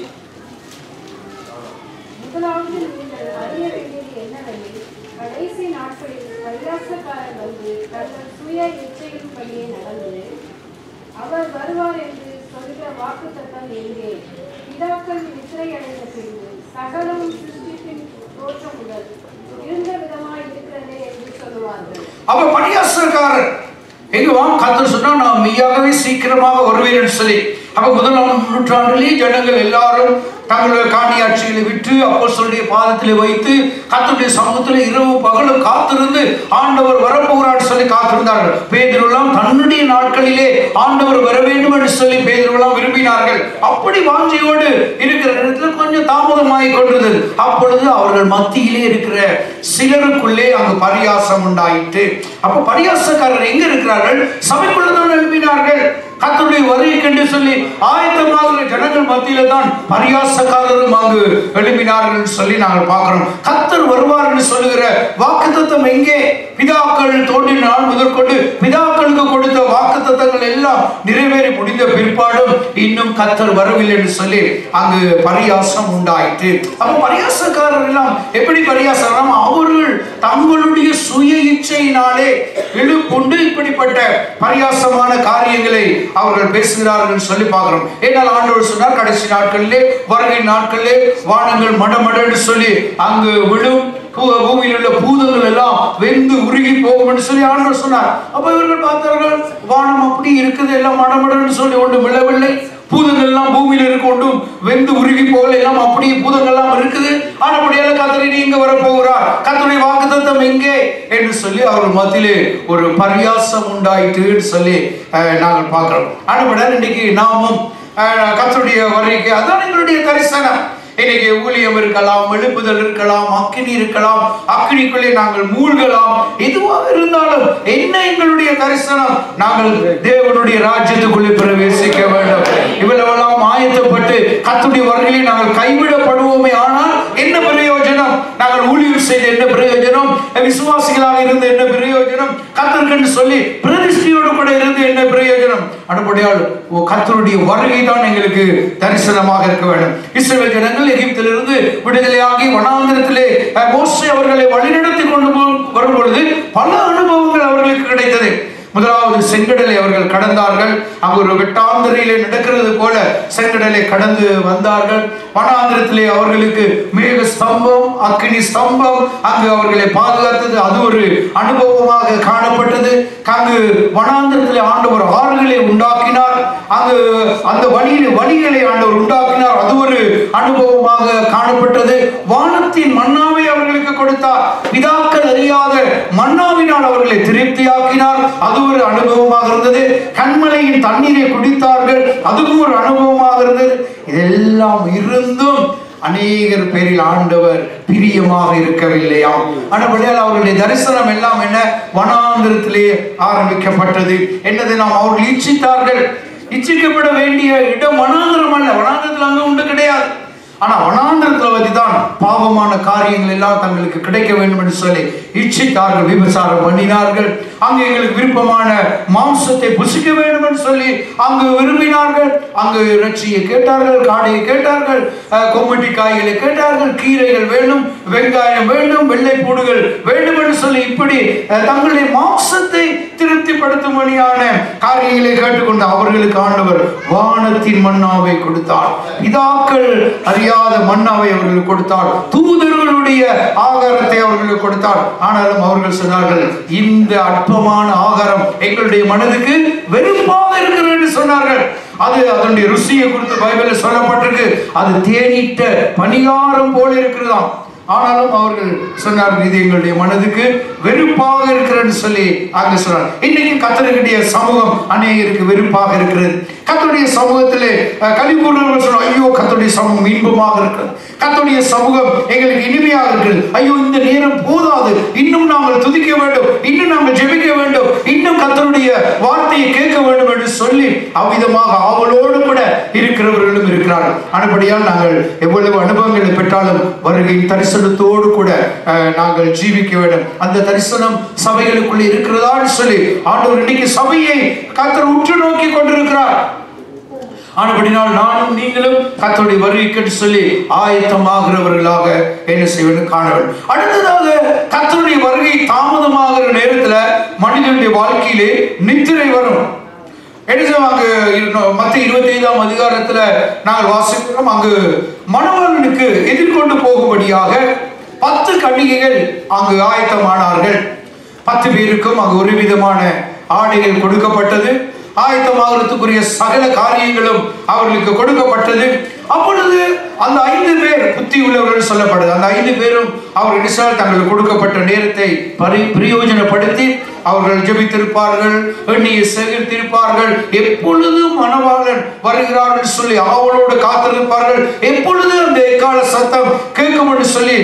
Speaker 4: முதலாவது நீங்கள் அறிய வேண்டியது என்னவெனில் கடைசி நாட்களில் பரியாசக்காரர் வந்து தங்கள் சுய இச்சையின்படியே நடந்து அவர் வருவார் என்று சொல்கிற வாக்குத்தத்தம் எங்கே பிதாக்கள் நித்திரை அடைந்த பின்பு சகலம் சிருஷ்டிப்பின் தோற்றம் முதல் இருந்த விதமாய் இருக்கிறதே என்று சொல்லுவார்கள்
Speaker 1: அப்ப பரியாசக்காரர் எங்க வா கத்தர் சொன்னா நான் மெய்யாகவே சீக்கிரமாக வருவேன் சொல்லி அப்ப முதலாம் நூற்றாண்டிலே ஜனங்கள் எல்லாரும் தங்களுடைய காணியாட்சிகளை விட்டு அப்போஸ்தலருடைய பாதத்திலே வைத்து கத்தருடைய சமூகத்தில் இரவு பகலும் காத்திருந்து ஆண்டவர் வரப்போகிறார் சொல்லி காத்திருந்தார்கள் பேதுருலாம் தன்னுடைய நாட்களிலே ஆண்டவர் வர வேண்டும் என்று சொல்லி பேதுருலாம் விரும்பினார்கள் அப்படி வாஞ்சையோடு இருக்கிற இடத்துல கொஞ்சம் தாமதமாகி கொண்டிருந்தது அப்பொழுது அவர்கள் மத்தியிலே இருக்கிற சிலருக்குள்ளே அங்கு பரியாசம் உண்டாயிற்று அப்ப பரியாசக்காரர் எங்க இருக்கிறார்கள் சபைக்குள்ள தான் எழுப்பினார்கள் கர்த்தருடைய வருகைக்கென்று சொல்லி ஆயத்தமாகிற ஜனங்கள் மத்தியில தான் பரியாசக்காரரும் அங்கு எழுப்பினார்கள் என்று சொல்லி நாங்கள் பார்க்கிறோம் கர்த்தர் வருவார் என்று சொல்லுகிற வாக்குத்தத்தம் எங்கே பிதாக்கள் தோன்றின நாள் முதற்கொண்டு பிதாக்களுக்கு கொடுத்த வாக்குத்தத்தங்கள் எல்லாம் நிறைவேறி முடிந்த பிற்பாடும் இன்னும் கர்த்தர் வரவில்லை என்று சொல்லி அங்கு பரியாசம் உண்டாயிற்று அப்ப பரியாசக்காரர் எல்லாம் எப்படி பரியாசம் அவர்கள் தங்களுடைய சுய இச்சையினாலே இழுப்புண்டு இப்படிப்பட்ட பரியாசமான காரியங்களை அவர்கள் பேசுகிறார்கள் என்று சொல்லி பார்க்கிறோம் ஏனால் ஆண்டவர் சொன்னார் கடைசி நாட்களிலே வருகை நாட்களிலே வானங்கள் மடமடன்னு சொல்லி அங்கு விழும் பூ- பூமியில் உள்ள பூதங்கள் எல்லாம் வெந்து உருகி போகும் என்று சொல்லி ஆண்டவர் சொன்னார் அப்ப இவர்கள் பார்த்தார்கள் வானம் அப்படி இருக்குது எல்லாம் மடமடன்னு சொல்லி ஒன்று விழவில்லை பூதங்கள் எல்லாம் பூமியில இருக்க ஒன்றும் வெந்து உருகி போகல எல்லாம் அப்படியே பூதங்கள் எல்லாம் இருக்குது ஆனப்படியால கத்தரை நீங்க வர போகிறார் கத்தருடைய வாக்குத்தத்தம் எங்கே என்று சொல்லி அவர்கள் மத்தியிலே ஒரு பரியாசம் உண்டாயிட்டுன்னு சொல்லி அஹ், நாங்கள் பார்க்கிறோம் ஆனப்படியால் இன்னைக்கு நாமும் அஹ், கர்த்தருடைய வருகைக்கு அதான் எங்களுடைய தரிசனம் இன்னைக்கு ஊழியம் இருக்கலாம் எழுப்புதல் இருக்கலாம் அக்கினி இருக்கலாம் அக்கினிக்குள்ளே நாங்கள் மூழ்கலாம் எதுவாக இருந்தாலும் என்ன எங்களுடைய தரிசனம் நாங்கள் தேவனுடைய ராஜ்யத்துக்குள்ளே பிரவேசிக்க வேண்டும் இவ்வளவெல்லாம் ஆயத்தப்பட்டு கத்துடைய வருகையிலே நாங்கள் கைவிடப்படுவோமே ஆனால் என்ன பிரயோஜனம் நாங்கள் ஊழியம் செய்த என்ன பிரயோஜனம் விசுவாசிகளாக இருந்து என்ன பிரயோஜனம் கத்தர்கன்னு சொல்லி பிரதிஷ்டையோடு கூட இருந்து என்ன பிரயோஜனம் அடுப்படையால் கத்தருடைய வருகை தான் எங்களுக்கு தரிசனமாக இருக்க வேண்டும் இஸ்ரேல் ஜனங்கள் எகிப்திலிருந்து விடுதலையாகி வனாந்திரத்திலே அஹ், மோசே அவர்களை வழிநடத்தி கொண்டு போ- வரும் பொழுது பல அனுபவங்கள் அவர்களுக்கு கிடைத்தது முதலாவது செங்கடலை அவர்கள் கடந்தார்கள் அங்கு ஒரு வெட்டாந்தரையிலே நடக்கிறது போல செங்கடலை கடந்து வந்தார்கள் வனாந்திரத்திலே அவர்களுக்கு மேக ஸ்தம்பம் அக்கினி ஸ்தம்பம் அங்கு அவர்களை பாதுகாத்தது அது ஒரு அனுபவமாக காணப்பட்டது அங்கு வனாந்திரத்திலே ஆண்டவர் ஆறுகளை உண்டாக்கினார் அங்கு அந்த வழியில் வழிகளை ஆண்டவர் உண்டாக்கினார் அது ஒரு அனுபவமாக காணப்பட்டது வானத்தின் மன்னாவை அவர்களுக்கு கொடுத்தார் பிதாக்கள் அறியாத மன்னாவினால் அவர்களை திருப்தியாக்கினார் அது ஒரு அனுபவமாக இருந்தது கண்மலையின் தண்ணீரை குடித்தார்கள் அதுவும் ஒரு அனுபவமாக இருந்தது இதெல்லாம் இருந்தும் அநேகர் பேரில் ஆண்டவர் பிரியமாக இருக்கவில்லையாம் ஆனபடியால் அவர்களுடைய தரிசனம் எல்லாம் என்ன வனாந்திரத்திலே ஆரம்பிக்கப்பட்டது என்னது நாம் அவர்கள் இச்சித்தார்கள் இச்சிக்கப்பட வேண்டிய இடம் வனாந்திரம் அல்ல வனாந்திரத்தில் அங்க உண்டு கிடையாது ஆனா வனாந்திரத்துல வச்சு தான் பாவமான காரியங்கள் எல்லாம் தங்களுக்கு கிடைக்க வேண்டும் என்று சொல்லி இச்சித்தார்கள் விபச்சாரம் பண்ணினார்கள் அங்கு எங்களுக்கு விருப்பமான மாம்சத்தை புசிக்க வேண்டும் என்று சொல்லி அங்கு விரும்பினார்கள் அங்கு இறைச்சியை கேட்டார்கள் காடையை கேட்டார்கள் அஹ், கொம்மட்டி காய்களை கேட்டார்கள் கீரைகள் வேண்டும் வெங்காயம் வேண்டும் வெள்ளை பூடுகள் வேண்டும் என்று சொல்லி இப்படி அஹ், தங்களுடைய மாம்சத்தை திருப்திப்படுத்தும்படியான காரியங்களை கேட்டுக்கொண்டு அவர்களுக்கு ஆண்டவர் வானத்தின் மன்னாவை கொடுத்தார் பிதாக்கள் அறியாத மன்னாவை அவர்களுக்கு கொடுத்தார் தூதர்களுடைய ஆகாரத்தை அவர்களுக்கு கொடுத்தார் ஆனாலும் அவர்கள் சொன்னார்கள் இந்த அற்பமான ஆகாரம் எங்களுடைய மனதுக்கு வெறுப்பாக இருக்கிறது என்று சொன்னார்கள் அது அதனுடைய ருசியை குறித்து பைபிளில் சொல்லப்பட்டிருக்கு அது தேனிட்ட பணிகாரம் போல இருக்கிறதாம் ஆனாலும் அவர்கள் சொன்னார்கள் இது எங்களுடைய மனதுக்கு வெறுப்பாக இருக்கிறன்னு சொல்லி அங்க சொன்னார் இன்னைக்கு கத்தருடைய சமூகம் அநேகருக்கு வெறுப்பாக இருக்கிறது கத்தருடைய சமூகத்திலே அஹ், கலிபூர்ணர்கள் சொல்றாங்க ஐயோ கத்தருடைய சமூகம் இன்பமாக இருக்கிறது கத்தருடைய சமூகம் எங்களுக்கு இனிமையாக இருக்கிறது ஐயோ இந்த நேரம் போதாது இன்னும் நாங்கள் துதிக்க வேண்டும் இன்னும் நாங்கள் ஜெபிக்க வேண்டும் இன்னும் கத்தருடைய வார்த்தையை கேட்க வேண்டும் என்று சொல்லி அவ்விதமாக ஆவலோடு கூட இருக்கிறவர்களும் இருக்கிறார்கள் ஆனபடியால் நாங்கள் எவ்வளவு அனுபவங்களை பெற்றாலும் வருகையின் தரிசனத்தோடு கூட அஹ், நாங்கள் ஜீவிக்க வேண்டும் அந்த தரிசனம் சபைகளுக்குள்ளே இருக்கிறதான்னு சொல்லி ஆண்டவர் இன்னைக்கு சபையை கத்தர் உற்று நோக்கி கொண்டிருக்கிறார் ஆனபடினால் நானும் நீங்களும் கத்தருடைய வருகைக்கு சொல்லி ஆயத்தமாகிறவர்களாக என்ன செய்வது காண வேண்டும் அடுத்ததாக கத்தருடைய வருகை தாமதமாகிற நேரத்துல மனிதனுடைய வாழ்க்கையிலே நித்திரை வரும் என்ன செய்வாங்க மற்ற இருபத்தி ஐந்தாம் அதிகாரத்துல நாங்கள் வாசிக்கிறோம் அங்கு மணவாளனுக்கு எதிர்கொண்டு போகும்படியாக பத்து கன்னிகைகள் அங்கு ஆயத்தமானார்கள் பத்து பேருக்கும் அங்கு ஒரு விதமான ஆடைகள் கொடுக்கப்பட்டது ஆயத்தமாகிறதுக்குரிய சகல காரியங்களும் அவர்களுக்கு கொடுக்கப்பட்டது அப்பொழுது அந்த ஐந்து பேர் புத்தி உள்ளவர்கள் சொல்லப்படுது அந்த ஐந்து பேரும் அவர்கள் நிசால் தங்களுக்கு கொடுக்கப்பட்ட நேரத்தை பரி பிரயோஜனப்படுத்தி அவர்கள் ஜெபித்திருப்பார்கள் எண்ணியை சேகரித்திருப்பார்கள் எப்பொழுது மணவாளன் வருகிறார்கள் சொல்லி ஆவலோடு காத்திருப்பார்கள் எப்பொழுது அந்த எக்கால சத்தம் கேட்கும் என்று சொல்லி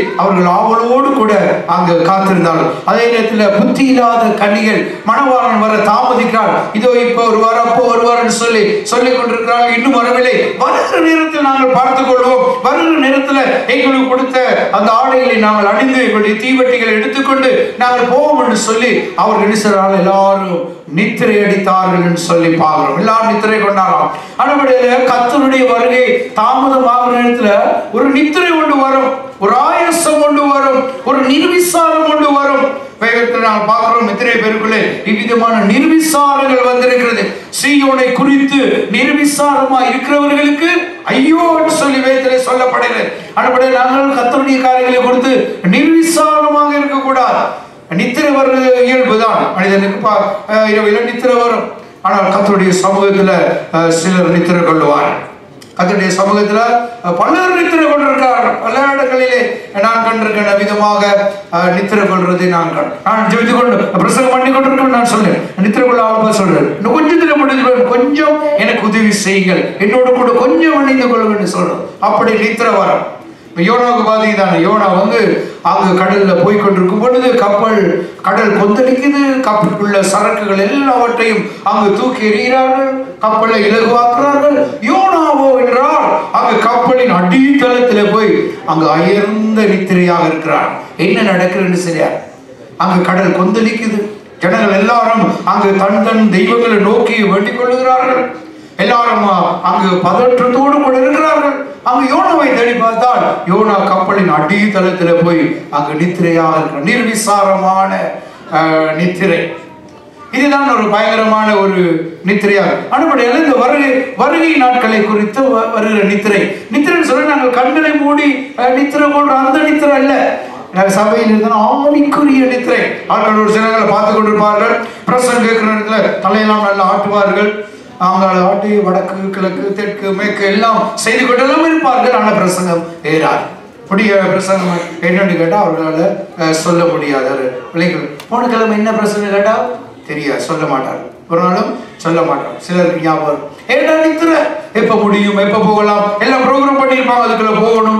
Speaker 1: அவர்கள் ஆவலோடு கூட அங்கு காத்திருந்தார்கள் அதே நேரத்தில் புத்தி இல்லாத கன்னிகள் மணவாளன் வர தாமதிக்கிறார் இதோ இப்போ வருவார் அப்போ வருவார்னு சொல்லி சொல்லிக் கொண்டிருக்கிறார்கள் இன்னும் வரவில்லை வருகிற நேரத்தில் நாங்கள் பார்த்துக் கொள்வோம் வருகிற நேரத்தில் எங்களுக்கு கொடுத்த அந்த ஆடைகளை நாங்கள் அணிந்து எங்களுடைய தீவட்டிகளை எடுத்துக்கொண்டு நாங்கள் போவோம் என்று சொல்லி அவர்கள் என்ன செய்றார்கள்? எல்லாரும் நித்திரை அடித்தார்கள் என்று சொல்லி பார்க்கிறோம் எல்லாரும் நித்திரை கொண்டாராம் அனுபடியில கத்தருடைய வருகை தாமதமாகிற நேரத்துல ஒரு நித்திரை கொண்டு வரும் ஒரு ஆயசம் கொண்டு வரும் ஒரு நிர்விசாரம் கொண்டு வரும் வேகத்தில் நாம் பார்க்கிறோம் எத்தனை பேருக்குள்ளே இவ்விதமான நிர்விசாரங்கள் வந்திருக்கிறது சீயோனை குறித்து நிர்விசாரமா இருக்கிறவர்களுக்கு ஐயோ என்று சொல்லி வேதத்திலே சொல்லப்படுகிறது அதுபடி நாங்கள் கத்தருடைய காரியங்களை கொடுத்து நிர்விசாரமாக இருக்கக்கூடாது நித்திரை வர்றது இயல்புதான் மனிதனுக்கு பா அஹ் இரவில நித்திரை வரும் ஆனால் கத்தருடைய சமூகத்துல அஹ், சிலர் நித்திரை கொள்ளுவார் கத்தருடைய சமூகத்துல அஹ், பலர் நித்திரை கொண்டிருக்கிறார் பல இடங்களிலே நான் கண்டிருக்கிற விதமாக அஹ், நித்திரை கொள்றதை நான் கண் நான் ஜெபித்து கொண்டு பிரசங்கம் பண்ணி கொண்டிருக்கேன் நான் சொல்றேன் நித்திரை கொள்ள ஆளுப்பா சொல்றேன் இன்னும் கொஞ்சத்துல முடிஞ்சு கொஞ்சம் எனக்கு உதவி செய்யுங்கள் என்னோட கூட கொஞ்சம் இணைந்து கொள்ளுங்கன்னு சொல்றேன் அப்படி நித்திரை வரும் இப்ப யோனாவுக்கு பாத்தீங்கன்னா யோனா வந்து அங்க கடல்ல போய் கொண்டிருக்கும் பொழுது கப்பல் கடல் கொந்தளிக்குது கப்பலுக்குள்ள சரக்குகள் எல்லாவற்றையும் அங்கு தூக்கி எறிகிறார்கள் கப்பலை இலகுவாக்குறார்கள் யோனாவோ என்றால் அங்கு கப்பலின் அடித்தளத்துல போய் அங்கு அயர்ந்த நித்திரையாக இருக்கிறார் என்ன நடக்குதுன்னு சரியா அங்கு கடல் கொந்தளிக்குது ஜனங்கள் எல்லாரும் அங்கு தன் தன் தெய்வங்களை நோக்கி வேண்டிக் கொள்ளுகிறார்கள் எல்லாரும் அங்கு பதற்றத்தோடு கூட இருக்கிறார்கள் அங்கு யோனாவை தேடி பார்த்தால் யோனா கப்பலின் அடித்தளத்தில் போய் அங்கு நித்திரையாக இருக்கிற நிர்விசாரமான அஹ், நித்திரை இதுதான் ஒரு பயங்கரமான ஒரு நித்திரையாக அனுப்படையில் இந்த வருகை வருகை நாட்களை குறித்து வ- வருகிற நித்திரை நித்திரைன்னு சொல்ல நாங்கள் கண்களை மூடி அஹ், நித்திரை போடுற அந்த நித்திரை அல்ல நாங்கள் சபையில் இருந்தால் ஆவிக்குரிய நித்திரை அவர்கள் ஒரு சிலங்களை பார்த்து கொண்டிருப்பார்கள் பிரசங்கம் கேட்கிற இடத்துல தலையெல்லாம் நல்லா ஆட்டுவார்கள் அவங்க ஆட்டி வடக்கு கிழக்கு தெற்கு மேற்கு எல்லாம் செய்து கொண்டெல்லாம் இருப்பார்கள் ஆனால் பிரசங்கம் ஏறாது புதிய பிரசங்கம் என்னன்னு கேட்டால் அவர்களால் அஹ், சொல்ல முடியாது அது பிள்ளைகள் போன கிழமை என்ன பிரசங்கம் கேட்டால் தெரியாது சொல்ல மாட்டார் ஒரு நாளும் சொல்ல மாட்டார் சிலருக்கு ஞாபகம் வரும். ஏடா நித்திர எப்போ முடியும் எப்போ போகலாம் எல்லாம் ப்ரோக்ராம் பண்ணியிருப்பாங்க அதுக்குள்ள போகணும்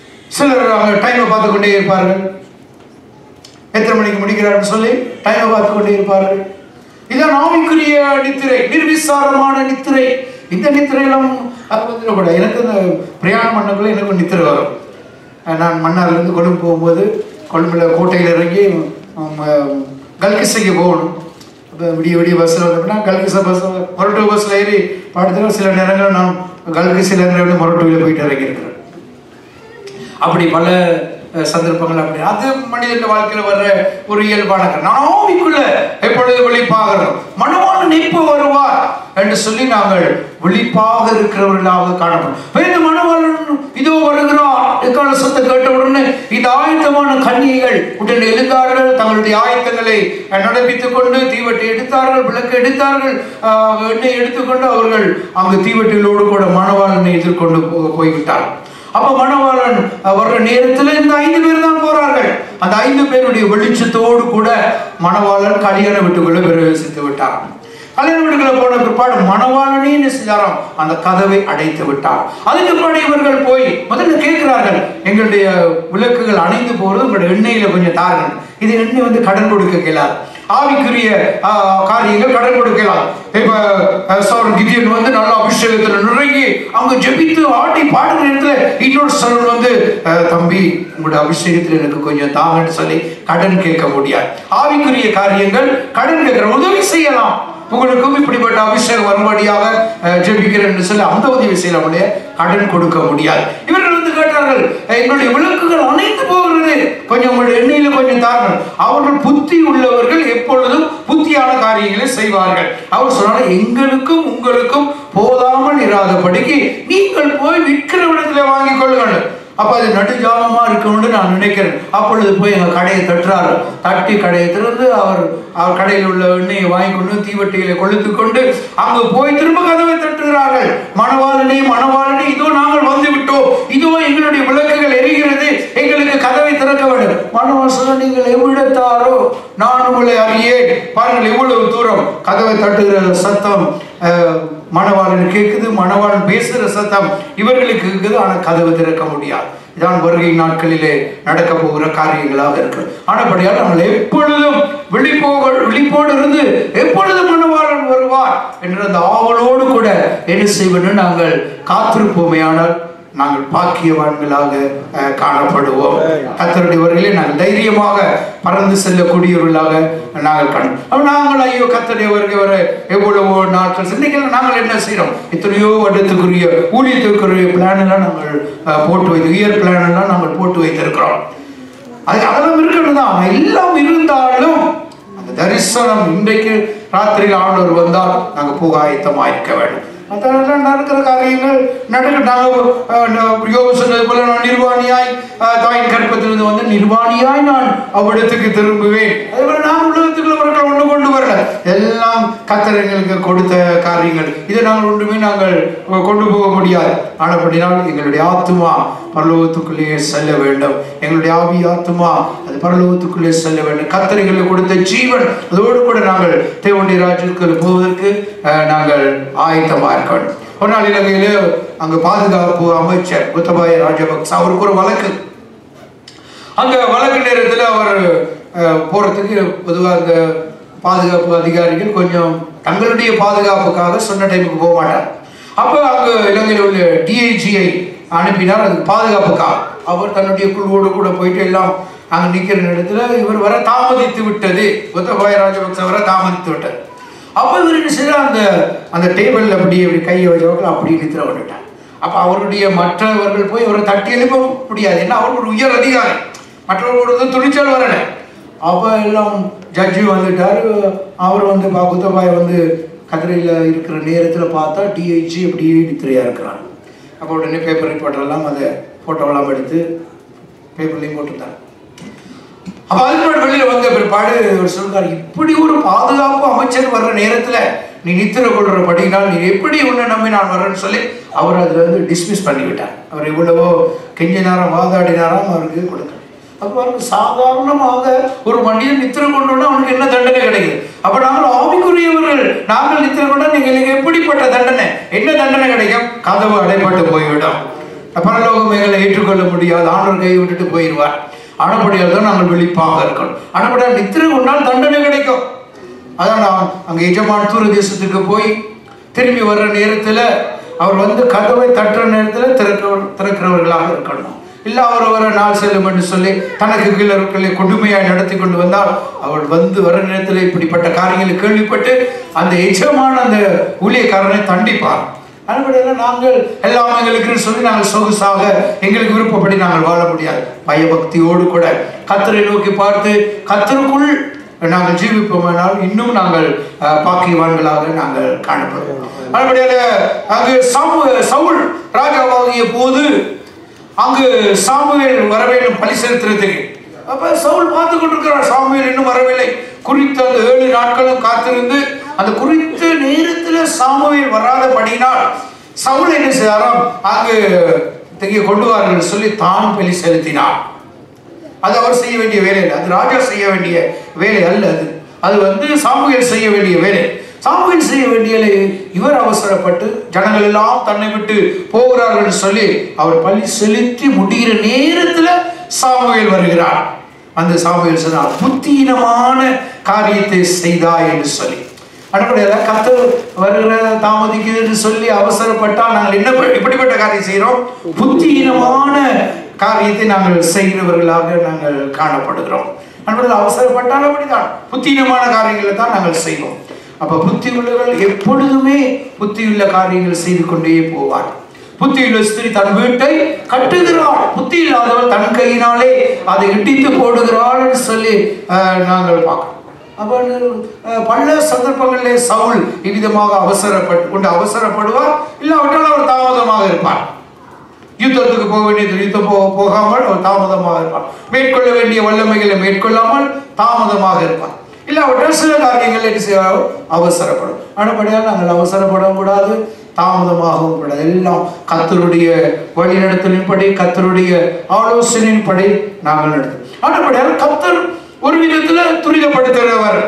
Speaker 1: சிலர் அவங்க டைமை பார்த்து கொண்டே இருப்பார்கள் எத்தனை மணிக்கு முடிக்கிறார்னு சொல்லி டைமை பார்த்து கொண்டே இருப்பார்கள் இதான் ஆவிக்குரிய நித்திரை நிர்விசாரமான நித்திரை இந்த நித்திரையெல்லாம் அது வந்துடக்கூட எனக்கு இந்த பிரயாணம் பண்ணக்குள்ள எனக்கு ஒரு நித்திரை வரும் அஹ் நான் மன்னார்லேருந்து கொழும்பு போகும்போது கொழும்புல கோட்டையில் இறங்கி உம், கல்கிசைக்கு போகணும் அப்போ விடிய விடிய பஸ்ஸில் வந்தோம்னா கல்கிசை பஸ் மொரட்டு பஸ்ஸில் ஏறி படுத்துட்டு சில நேரங்கள் நான் கல்கிசையில் இறங்கி மொரட்டுவில் போயிட்டு இறங்கியிருக்கிறேன் அப்படி பல அஹ், சந்தர்ப்பங்கள் அப்படி அது மனிதன் வாழ்க்கையில வர்ற ஒரு இயல்பான காரணம். நான் ஆவிக்குள்ள எப்பொழுது விழிப்பாகிறோம் மனவாளன் எப்போ வருவார் என்று சொல்லி நாங்கள் விழிப்பாக இருக்கிறவர்களாக காணப்படும் வேறு மனவாளன் இதோ வருகிறார் எக்கால சத்தம் கேட்ட உடனே இந்த ஆயத்தமான கன்னிகைகள் உடனே எழுந்தார்கள் தங்களுடைய ஆயத்தங்களை அஹ், நடப்பித்துக் கொண்டு தீவட்டி எடுத்தார்கள் விளக்கு எடுத்தார்கள் ஆஹ், எண்ணெய் எடுத்துக்கொண்டு அவர்கள் அங்கு தீவட்டிகளோடு கூட மணவாளனை எதிர்கொண்டு போ- போய்விட்டார்கள் அப்ப மணவாளன் அஹ், வர்ற நேரத்துல இந்த ஐந்து பேர் தான் போறார்கள் அந்த ஐந்து பேருடைய வெளிச்சத்தோடு கூட மணவாளன் கல்யாண வீட்டுக்குள்ள பிரவேசித்து விட்டார் கல்யாண வீட்டுக்குள்ள போன பிற்பாடு மணவாளனே என்ன செஞ்சாராம் அந்த கதவை அடைத்து விட்டார் அதுக்கு பின்னாடி இவர்கள் போய் முதல்ல கேட்கிறார்கள் எங்களுடைய விளக்குகள் அணைந்து போறது உங்களுடைய எண்ணெயில கொஞ்சம் தாருங்கள் இது எண்ணெய் வந்து கடன் கொடுக்க கேளாது ஆவிக்குரிய ஆஹ், காரியங்கள் கடன் கொடுக்கலாம் இப்ப அஹ், சௌரன் கிதியன் வந்து நல்ல அபிஷேகத்துல நுழைங்கி அவங்க ஜெபித்து ஆட்டி பாடுற நேரத்துல இன்னொரு சௌரன் வந்து அஹ், தம்பி உங்களுடைய அபிஷேகத்துல எனக்கு கொஞ்சம் தாங்கன்னு சொல்லி கடன் கேட்க முடியாது ஆவிக்குரிய காரியங்கள் கடன் கேட்கிற உதவி செய்யலாம் உங்களுக்கும் இப்படிப்பட்ட அபிஷேகம் வரும்படியாக அஹ், ஜெபிக்கிறேன்னு சொல்லி அந்த உதவி செய்யலாம் முடிய கடன் கொடுக்க முடியாது இவர்கள் வந்து கேட்டார்கள் "அஹ், எங்களுடைய விளக்குகள் அணைந்து போகிறது கொஞ்சம் உங்களுடைய எண்ணெயில கொஞ்சம் தாருங்கள் அவர்கள் புத்தி உள்ளவர்கள் எப்பொழுதும் புத்தியான காரியங்களை செய்வார்கள் அவர் சொன்னாலும் எங்களுக்கும் உங்களுக்கும் போதாமல் இராதபடிக்கு நீங்கள் போய் விற்கிற இடத்துல வாங்கிக் கொள்ளுங்கள் அப்ப அது நடுஜாமமா இருக்கும்னு நான் நினைக்கிறேன் அப்பொழுது போய் எங்க கடையை தட்டுறாரு தட்டி கடையை திறந்து அவர் அவர் கடையில் உள்ள எண்ணெயை வாங்கி கொண்டு தீவட்டிகளை கொளுத்து கொண்டு அங்கு போய் திரும்ப கதவை தட்டுகிறார்கள் மணவாளனே மணவாளனே இதோ நாங்கள் வந்து விட்டோம் இதோ எங்களுடைய விளக்குகள் எரிகிறது எங்களுக்கு கதவை திறக்க வேண்டும் மணவாள் சொல்ல நீங்கள் எவ்விடத்தாரோ நான் உங்களை அறியேன் பாருங்கள் எவ்வளவு தூரம் கதவை தட்டுகிற சத்தம் அஹ், மணவாளன் கேட்குது மணவாளன் பேசுகிற சத்தம் இவர்களுக்கு இருக்குது ஆனால் கதவு திறக்க முடியாது இதான் வருகை நாட்களிலே நடக்க போகிற காரியங்களாக இருக்கு ஆனபடியால் நாங்கள் எப்பொழுதும் விழிப்போக விழிப்போடு இருந்து எப்பொழுதும் மனவாளன் வருவார் என்ற அந்த ஆவலோடு கூட என்ன செய்வது நாங்கள் காத்திருப்போமே ஆனால் நாங்கள் பாக்கியவான்களாக அஹ், காணப்படுவோம் கத்தருடைய வருகையிலே நாங்கள் தைரியமாக பறந்து செல்லக்கூடியவர்களாக நாங்கள் காணும் அப்ப நாங்கள் ஐயோ கத்தருடைய வருகை வர எவ்வளவோ நாட்கள் இன்னைக்கு நாங்கள் என்ன செய்யறோம் எத்தனையோ வருடத்துக்குரிய ஊழியத்துக்குரிய பிளான் எல்லாம் நாங்கள் அஹ், போட்டு வைத்து இயர் பிளான் எல்லாம் நாங்கள் போட்டு வைத்திருக்கிறோம் அது அதெல்லாம் இருக்கணும் தான் ஆனா எல்லாம் இருந்தாலும் அந்த தரிசனம் இன்றைக்கு ராத்திரியில் ஆண்டவர் வந்தால் நாங்கள் போக ஆயத்தமாக இருக்க வேண்டும் அதெல்லாம் நடக்கிற காரியங்கள் நடக்க நாங்கள் யோகம் சொன்னது போல நான் நிர்வாணியாய் அஹ், தாயின் கற்பத்திலிருந்து வந்து நிர்வாணியாய் நான் அவ்விடத்துக்கு திரும்புவேன் அதே போல நான் உலகத்துக்குள்ள வரல ஒன்று கொண்டு வரல எல்லாம் கத்தர் எங்களுக்கு கொடுத்த காரியங்கள் இதை நாங்கள் ஒன்றுமே நாங்கள் கொண்டு போக முடியாது ஆனப்படினால் எங்களுடைய ஆத்துமா பரலோகத்துக்குள்ளேயே செல்ல வேண்டும் எங்களுடைய ஆவி ஆத்துமா அது பரலோகத்துக்குள்ளே செல்ல வேண்டும் கத்தரைகளுக்கு கொடுத்த ஜீவன் அதோடு கூட நாங்கள் தேவனுடைய ராஜ்யத்துக்கு போவதற்கு அஹ், நாங்கள் ஆயத்தமாக இருக்க வேண்டும் ஒரு நாள் இலங்கையில அங்கு பாதுகாப்பு அமைச்சர் புத்தபாய ராஜபக்ச அவருக்கு ஒரு வழக்கு அங்க வழக்கு நேரத்தில் அவர் அஹ், போறதுக்கு பொதுவாக அந்த பாதுகாப்பு அதிகாரிகள் கொஞ்சம் தங்களுடைய பாதுகாப்புக்காக சொன்ன டைமுக்கு போக மாட்டார் அப்போ அங்க இலங்கையில் உள்ள டிஐஜியை அனுப்பினார் அதுக்கு பாதுகாப்புக்காக அவர் தன்னுடைய குழுவோடு கூட போயிட்டு எல்லாம் அங்க நிக்கிற இடத்துல இவர் வர தாமதித்து விட்டது புத்தபாய ராஜபக்ச வர தாமதித்து விட்டது அப்போ இவர் என்ன செய்யறார் அந்த அந்த டேபிளில் அப்படியே இப்படி கையை வச்சவர்கள் அப்படியே நித்திர விட்டுட்டார் அப்போ அவருடைய மற்றவர்கள் போய் அவரை தட்டி எழுப்ப முடியாது ஏன்னா அவர் ஒரு உயர் அதிகாரி மற்றவர்களோட வந்து துணிச்சல் வரல அப்போ எல்லாம் ஜட்ஜி வந்துட்டார் அவர் வந்து பா குத்தபாய் வந்து கதிரையில் இருக்கிற நேரத்தில் பார்த்தா டிஐஜி அப்படியே நித்திரையாக இருக்கிறார் அப்போ உடனே பேப்பர் ரிப்போர்ட்டெல்லாம் அதை ஃபோட்டோவெல்லாம் எடுத்து பேப்பர்லேயும் போட்டுருந்தாங்க அப்ப அதுக்கு வெளியில வந்த பிற்பாடு அவர் சொல்றாரு இப்படி ஒரு பாதுகாப்பு அமைச்சர் வர்ற நேரத்துல நீ நித்திர கொள்றபடினால் நீ எப்படி உன்னை நம்பி நான் வரேன்னு சொல்லி அவர் அதுல இருந்து டிஸ்மிஸ் பண்ணி விட்டார் அவர் எவ்வளவோ கெஞ்சினாராம் வாதாடினாராம் அவருக்கு கொடுக்க அப்ப பாருங்க சாதாரணமாக ஒரு மனிதன் நித்திர கொண்டோன்னா அவனுக்கு என்ன தண்டனை கிடைக்குது அப்ப நாங்கள் ஆவிக்குரியவர்கள் நாங்கள் நித்திர கொண்டா நீங்க எப்படிப்பட்ட தண்டனை என்ன தண்டனை கிடைக்கும் கதவு அடைப்பட்டு போய்விடும் பரலோகம் எங்களை ஏற்றுக்கொள்ள முடியாது ஆண்டவர் கையை விட்டுட்டு போயிடுவார் ஆனப்படியால் தான் நாங்கள் விழிப்பாக இருக்கணும் ஆனப்படியால் நித்திரை கொண்டால் தண்டனை கிடைக்கும் அதான் நான் அங்கே எஜமான் தூர தேசத்துக்கு போய் திரும்பி வர்ற நேரத்தில் அவர் வந்து கதவை தட்டுற நேரத்தில் திறக்க திறக்கிறவர்களாக இருக்கணும் இல்லை அவர் வர நாள் செல்லும் என்று சொல்லி தனக்கு கீழர்களை கொடுமையாய் நடத்தி கொண்டு வந்தால் அவர் வந்து வர நேரத்தில் இப்படிப்பட்ட காரியங்களை கேள்விப்பட்டு அந்த எஜமான அந்த ஊழியக்காரனை தண்டிப்பார் அதுபடியெல்லாம் நாங்கள் எல்லாம் எங்களுக்கு சொல்லி நாங்கள் சொகுசாக எங்களுக்கு விருப்பப்படி நாங்கள் வாழ முடியாது பயபக்தியோடு கூட கத்தரை நோக்கி பார்த்து கத்தருக்குள் நாங்கள் ஜீவிப்போமானால் இன்னும் நாங்கள் அஹ், பாக்கியவான்களாக நாங்கள் காணப்படுவோம் அதுபடியால அங்கு சாமு சவுல் ராஜாவாகிய போது அங்கு சாமுவேல் வர வேண்டும் பலி செலுத்துறதுக்கு அப்ப சவுல் பார்த்து கொண்டிருக்கிறார் சாமுவேல் இன்னும் வரவில்லை குறித்த அந்த ஏழு நாட்களும் காத்திருந்து அந்த குறித்த நேரத்தில் சாமுவேல் வராதபடினால் சவுல் என்ன செய்தாராம் அங்கு தெரிய கொண்டு வாருங்கள் சொல்லி தான் பலி செலுத்தினார் அது அவர் செய்ய வேண்டிய வேலை இல்லை அது ராஜா செய்ய வேண்டிய வேலை அல்ல அது அது வந்து சாமுவேல் செய்ய வேண்டிய வேலை சாமுவேல் செய்ய வேண்டிய இவர் அவசரப்பட்டு ஜனங்கள் எல்லாம் தன்னை விட்டு போகிறார்கள் சொல்லி அவர் பள்ளி செலுத்தி முடிகிற நேரத்துல சாமுவேல் வருகிறார் அந்த சாமுவேல் சொன்னார் புத்தீனமான காரியத்தை செய்தாய் என்று சொல்லி அடிப்படையில் கத்தர் வருகிற தாமதிக்குதுன்னு சொல்லி அவசரப்பட்டால் நாங்கள் என்ன ப- இப்படிப்பட்ட காரியம் செய்கிறோம் புத்தியீனமான காரியத்தை நாங்கள் செய்கிறவர்களாக நாங்கள் காணப்படுகிறோம் அன்பர்கள் அவசரப்பட்டால் அப்படிதான் புத்தியீனமான காரியங்களை தான் நாங்கள் செய்வோம் அப்ப புத்தி உள்ளவர்கள் எப்பொழுதுமே புத்தியுள்ள காரியங்கள் செய்து கொண்டே போவார் புத்தியுள்ள ஸ்திரீ தன் வீட்டை கட்டுகிறாள் புத்தி இல்லாதவள் தன் கையினாலே அதை இடித்து போடுகிறாள் என்று சொல்லி அஹ், நாங்கள் பார்க்கிறோம் அப்ப அஹ், பல சந்தர்ப்பங்களிலே சவுல் இவ்விதமாக அவசரப்பட்டு கொண்டு அவசரப்படுவார் இல்லாவிட்டால் அவர் தாமதமாக இருப்பார் யுத்தத்துக்கு போக வேண்டியது யுத்தம் போ போகாமல் அவர் தாமதமாக இருப்பார் மேற்கொள்ள வேண்டிய வல்லமைகளை மேற்கொள்ளாமல் தாமதமாக இருப்பார் இல்லாவிட்டால் சில காரியங்கள் என்ன செய்ய அவசரப்படும் ஆனபடியால் நாங்கள் அவசரப்படக்கூடாது தாமதமாகவும் கூடாது எல்லாம் கத்தருடைய வழிநடத்தலின்படி கத்தருடைய ஆலோசனையின்படி நாங்கள் நடத்தும் ஆனபடியால் கத்தர் ஒரு விதத்துல துரிதப்படுத்துகிறவர்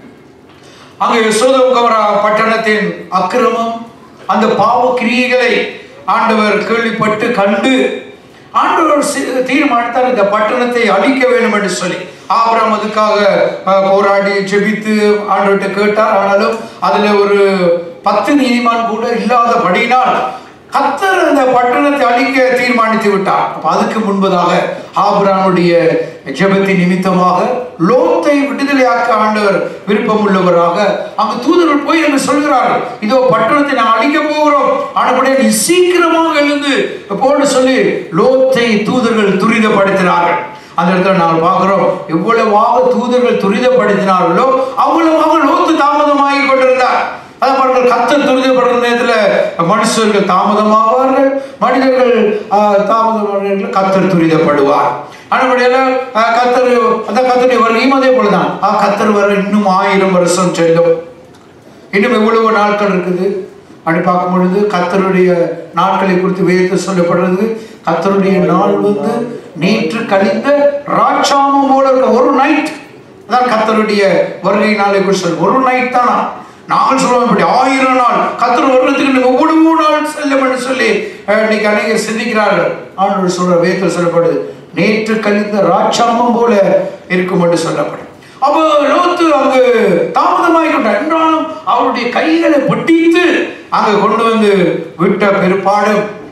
Speaker 1: அங்கே சோதமுகமரா பட்டணத்தின் அக்கிரமம் அந்த பாவ கிரியைகளை ஆண்டவர் கேள்விப்பட்டு கண்டு ஆண்டவர் சி- தீர்மானித்தார் இந்த பட்டணத்தை அழிக்க வேண்டும் என்று சொல்லி ஆபிரகாம் அதுக்காக அஹ், போராடி ஜெபித்து ஆண்டவர்கிட்ட கேட்டார் ஆனாலும் அதுல ஒரு பத்து நீதிமான் கூட இல்லாதபடியினால் கத்தர் அந்த பட்டணத்தை அழிக்க தீர்மானித்து விட்டார் அப்ப அதுக்கு முன்பதாக ஆபிரகாமுடைய ஜெபத்தின் நிமித்தமாக லோத்தை விடுதலையாக்க ஆண்டவர் விருப்பம் உள்ளவராக அங்கு தூதர்கள் போய் என்று சொல்கிறார்கள் இதோ பட்டணத்தை நான் அழிக்க போகிறோம் ஆனபடியே நீ சீக்கிரமாக எழுந்து போன்னு சொல்லி லோத்தை தூதர்கள் துரிதப்படுத்தினார்கள் அந்த இடத்துல நாங்கள் பார்க்கிறோம் எவ்வளவாக தூதர்கள் துரிதப்படுத்தினார்களோ அவ்வளவாக லோத்து தாமதமாகி கொண்டிருந்தார் அதை பாருங்கள் கத்தர் துரிதப்படுற நேரத்தில் மனுஷர்கள் தாமதமாவார்கள் மனிதர்கள் ஆஹ், தாமதமாவார்கள் கத்தர் துரிதப்படுவார் ஆனபடியால ஆஹ், கத்தர் அந்த கத்தருடைய வருகையும் அதே போலதான் ஆ கத்தர் வர இன்னும் ஆயிரம் வருஷம் செல்லும் இன்னும் எவ்வளவு நாட்கள் இருக்குது அப்படி பார்க்கும் பொழுது கத்தருடைய நாட்களை குறித்து வேதத்தில் சொல்லப்படுறது கத்தருடைய நாள் வந்து நேற்று கழிந்த ராட்சாமம் போல இருக்க ஒரு நைட் அதான் கத்தருடைய வருகை நாளை குறித்து சொல்லு ஒரு நைட் தானா நாங்கள் சொல்லுவோம் இப்படி ஆயிரம் நாள் கத்தர் வருடத்துக்கு இன்னும் ஒவ்வொரு நாள் செல்லும் என்று சொல்லி அஹ், இன்னைக்கு அநேகர் சிந்திக்கிறார்கள் ஆண்டவர் சொல்ற வேதத்தில் சொல்லப்படுது நேற்று கழிந்த ராட்சாமம் போல இருக்கும் என்று சொல்லப்படும் அப்போ லோத்து அங்கு தாமதமாகி கொண்டார் என்றாலும் அவருடைய கைகளை பிடித்து அங்க கொண்டு வந்து விட்ட பெருப்பாடு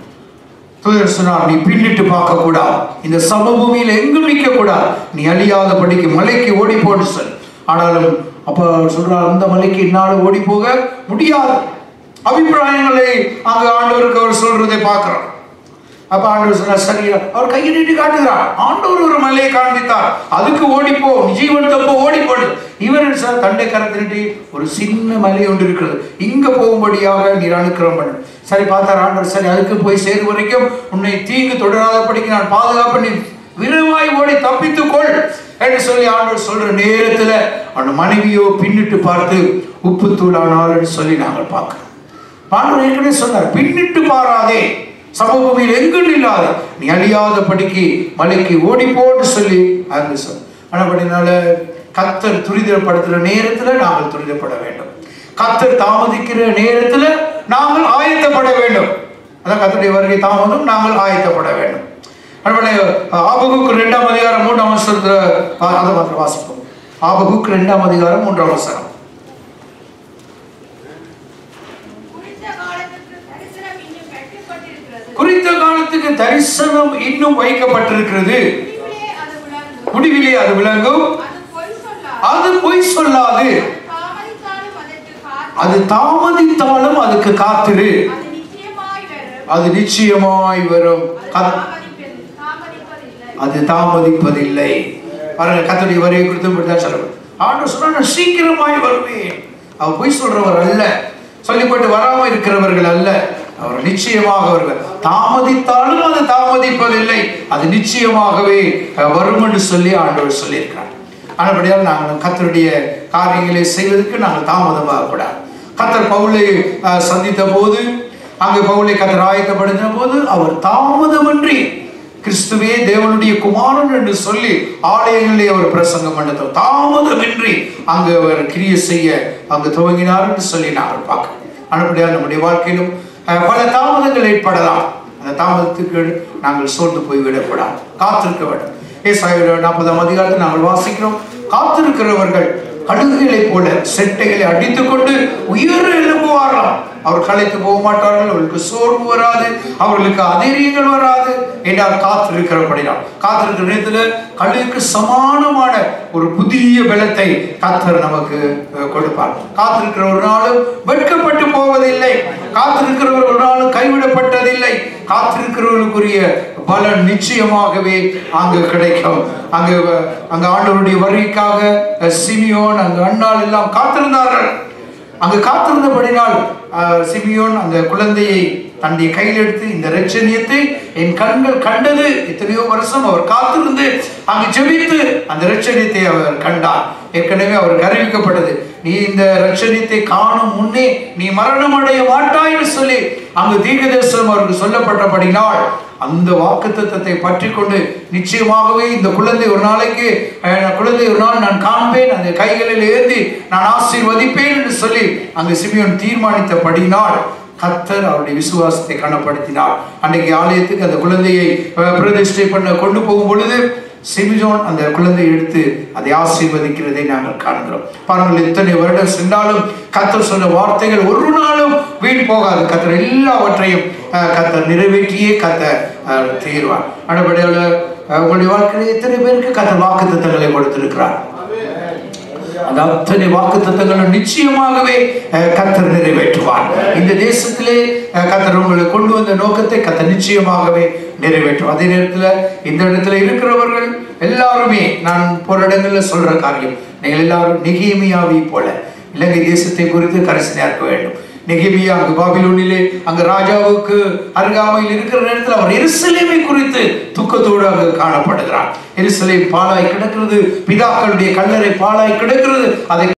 Speaker 1: தூதர் சொன்னார் நீ பின்னிட்டு பார்க்க கூடாது இந்த சமபூமியில் எங்கும் நிற்க கூடாது நீ அழியாதபடிக்கு மலைக்கு ஓடி போட்டு சொல் ஆனாலும் அப்ப அவர் சொல்றார் அந்த மலைக்கு என்னால் ஓடி போக முடியாது அபிப்பிராயங்களை அங்க ஆண்டவருக்கு அவர் சொல்றதை பார்க்கிறோம் அப்ப ஆண்டவர் சொன்னார் சரி அவர் கையை நீட்டி காட்டுகிறார் ஆண்டவர் ஒரு மலையை காண்பித்தார் அதுக்கு ஓடிப்போ ஜீவன் தப்போ ஓடி போடு இவர் சார் தண்டை கரத்தை நீட்டி ஒரு சின்ன மலை ஒன்று இருக்கிறது இங்க போகும்படியாக நீர் அனுக்கிரம் பண்ணு சரி பார்த்தார் ஆண்டவர் சரி அதுக்கு போய் சேரும் வரைக்கும் உன்னை தீங்கு தொடராதபடிக்கு நான் பாதுகாப்பு நீ விரைவாய் ஓடி தப்பித்துக்கொள் என்று சொல்லி ஆண்டவர் சொல்ற நேரத்துல அந்த மனைவியோ பின்னிட்டு பார்த்து உப்பு தூளானாள்னு சொல்லி நாங்கள் பார்க்கிறோம் ஆண்டவர் ஏற்கனவே சொன்னார் பின்னிட்டு பாராதே சமூகமில் எங்கும் இல்லாத நீ அழியாதபடிக்கு மலைக்கு ஓடி போன்னு சொல்லி அங்கு சொல் ஆனபடினால கத்தர் துரிதப்படுத்துற நேரத்துல நாங்கள் துரிதப்பட வேண்டும் கத்தர் தாமதிக்கிற நேரத்துல நாங்கள் ஆயத்தப்பட வேண்டும் அதான் கத்தருடைய வருகை தாமதம் நாங்கள் ஆயத்தப்பட வேண்டும் அதனால ஆபகுக்கு ரெண்டாம் அதிகாரம் மூன்றாம் வசனத்துல ஆ, அதை மாத்திரம் வாசிப்போம் ஆபகுக்கு ரெண்டாம் அதிகாரம் மூன்றாம் வசனம்
Speaker 4: குறித்த காலத்துக்கு தரிசனம் இன்னும் கட்டப்பட்டிருக்கிறது
Speaker 1: குறித்த காலத்துக்கு தரிசனம் இன்னும் வைக்கப்பட்டிருக்கிறது
Speaker 4: முடிவிலே அது விளங்கும்
Speaker 1: முடிவிலே அது விளங்கும்
Speaker 4: அது பொய் சொல்லாது
Speaker 1: அது பொய் சொல்லாது
Speaker 4: தாமதித்தாலும் அதற்கு காத்து
Speaker 1: அது தாமதித்தாலும் அதுக்கு காத்திரு
Speaker 4: அது நிச்சயமாய் வரும்
Speaker 1: அது நிச்சயமாய் வரும்
Speaker 4: அது
Speaker 1: கத்-
Speaker 4: தாமதிப்பது தாமதிப்பதில்லை
Speaker 1: அது தாமதிப்பதில்லை பாருங்க கத்தருடைய வரியை குறித்து இப்படிதான் சொல்லப்படும் ஆண்டு சொன்னா நான் சீக்கிரமாய் வருவேன் அவர் பொய் சொல்றவர் அல்ல சொல்லிப்பட்டு வராம இருக்கிறவர்கள் அல்ல அவர் நிச்சயமாக வருவார் தாமதித்தாலும் அது தாமதிப்பதில்லை அது நிச்சயமாகவே அஹ், வரும் என்று சொல்லி ஆண்டவர் சொல்லியிருக்கிறார் ஆனபடியால் நாங்கள் கத்தருடைய காரியங்களை செய்வதற்கு நாங்கள் தாமதமாக கூடாது கத்தர் பவுலை அஹ், சந்தித்த போது அங்கு பவுலை கத்தர் ஆயத்தப்படுத்தின போது அவர் தாமதமின்றி கிறிஸ்துவே தேவனுடைய குமாரன் என்று சொல்லி ஆலயங்களிலே அவர் பிரசங்கம் பண்ணது தாமதமின்றி அங்கு அவர் கிரியை செய்ய அங்கு துவங்கினார் என்று சொல்லி நாங்கள் பார்க்கிறோம் அனுப்படியால் நம்முடைய வாழ்க்கையிலும் அஹ், பல தாமதங்கள் ஏற்படலாம் அந்த தாமதத்துக்கு நாங்கள் சோர்ந்து போய் விடக்கூடாது காத்திருக்க வேண்டும் ஏசாய நாற்பதாம் அதிகாரத்தில் நாங்கள் வாசிக்கிறோம் காத்திருக்கிறவர்கள் கடுகுகளைப் போல செட்டைகளை அடித்துக்கொண்டு உயர எழுப்புவார்களாம் அவர் களைத்து போக மாட்டார்கள் அவர்களுக்கு சோர்வு வராது அவர்களுக்கு அதிரியங்கள் வராது என்றால் காத்திருக்கிறபடினால் காத்திருக்கிற நேரத்தில் கழுகுக்கு சமானமான ஒரு புதிய பலத்தை கத்தர் நமக்கு அஹ், கொடுப்பார் காத்திருக்கிற ஒரு நாளும் வெட்கப்பட்டு போவதில்லை காத்திருக்கிறவர் ஒரு நாளும் கைவிடப்பட்டதில்லை காத்திருக்கிறவர்களுக்குரிய பலன் நிச்சயமாகவே அங்கு கிடைக்கும் அங்கு அங்கு ஆண்டவருடைய வருகைக்காக அஹ், சிமியோன் அங்கு அண்ணாள் எல்லாம் காத்திருந்தார்கள் அங்கு காத்திருந்தபடினால் அஹ், சிமியோன் அந்த குழந்தையை தன்னுடைய கையில் எடுத்து இந்த ரட்சணியத்தை என் கண்கள் கண்டது எத்தனையோ வருஷம் அவர் காத்திருந்து அங்கு ஜெபித்து அந்த ரட்சணியத்தை அவர் கண்டார் ஏற்கனவே அவருக்கு அறிவிக்கப்பட்டது நீ இந்த ரட்சணியத்தை காணும் முன்னே நீ மரணம் அடைய மாட்டாய் என்று சொல்லி அங்கு தீர்க்கதரிசனம் அவருக்கு சொல்லப்பட்டபடினால் அந்த வாக்குத்தத்தத்தை பற்றி கொண்டு நிச்சயமாகவே இந்த குழந்தை ஒரு நாளைக்கு அஹ், குழந்தை ஒரு நாள் நான் காண்பேன் அந்த கைகளில் ஏந்தி நான் ஆசீர்வதிப்பேன் என்று சொல்லி அங்கு சிமியோன் தீர்மானித்தபடினால் கத்தர் அவருடைய விசுவாசத்தை கனப்படுத்தினார் அன்னைக்கு ஆலயத்துக்கு அந்த குழந்தையை அஹ், பிரதிஷ்டை பண்ண கொண்டு போகும் பொழுது சிமிஜோன் அந்த குழந்தையை எடுத்து அதை ஆசீர்வதிக்கிறதை நாங்கள் காண்கிறோம் பாருங்கள் எத்தனை வருடம் சென்றாலும் கத்தர் சொன்ன வார்த்தைகள் ஒரு நாளும் வீண் போகாது கத்தர் எல்லாவற்றையும் அஹ், கத்தர் நிறைவேற்றியே கத்தர் அஹ், தீர்வார் அடுபடியால் உங்களுடைய வாழ்க்கையில் எத்தனை பேருக்கு கத்தர் வாக்கு திட்டங்களை கொடுத்திருக்கிறார் அந்த அத்தனை வாக்கு தத்தங்களும் நிச்சயமாகவே அஹ், கர்த்தர் நிறைவேற்றுவார் இந்த தேசத்திலே அஹ், கர்த்தர் உங்களை கொண்டு வந்த நோக்கத்தை கர்த்தர் நிச்சயமாகவே நிறைவேற்றும் அதே நேரத்துல இந்த இடத்துல இருக்கிறவர்கள் எல்லாருமே நான் போற இடங்கள்ல சொல்ற காரியம் நீங்கள் எல்லாரும் நெகேமியாவை போல இலங்கை தேசத்தை குறித்து கரிசனையா இருக்க வேண்டும் நெகேமியா அங்கு பாபிலோனிலே அங்கு ராஜாவுக்கு அருகாமையில் இருக்கிற நேரத்தில் அவர் எருசலேமை குறித்து துக்கத்தோடு அங்கு காணப்படுகிறார் எருசலேம் பாலாய் கிடக்கிறது பிதாக்களுடைய கல்லறை பாலாய் கிடக்கிறது அதை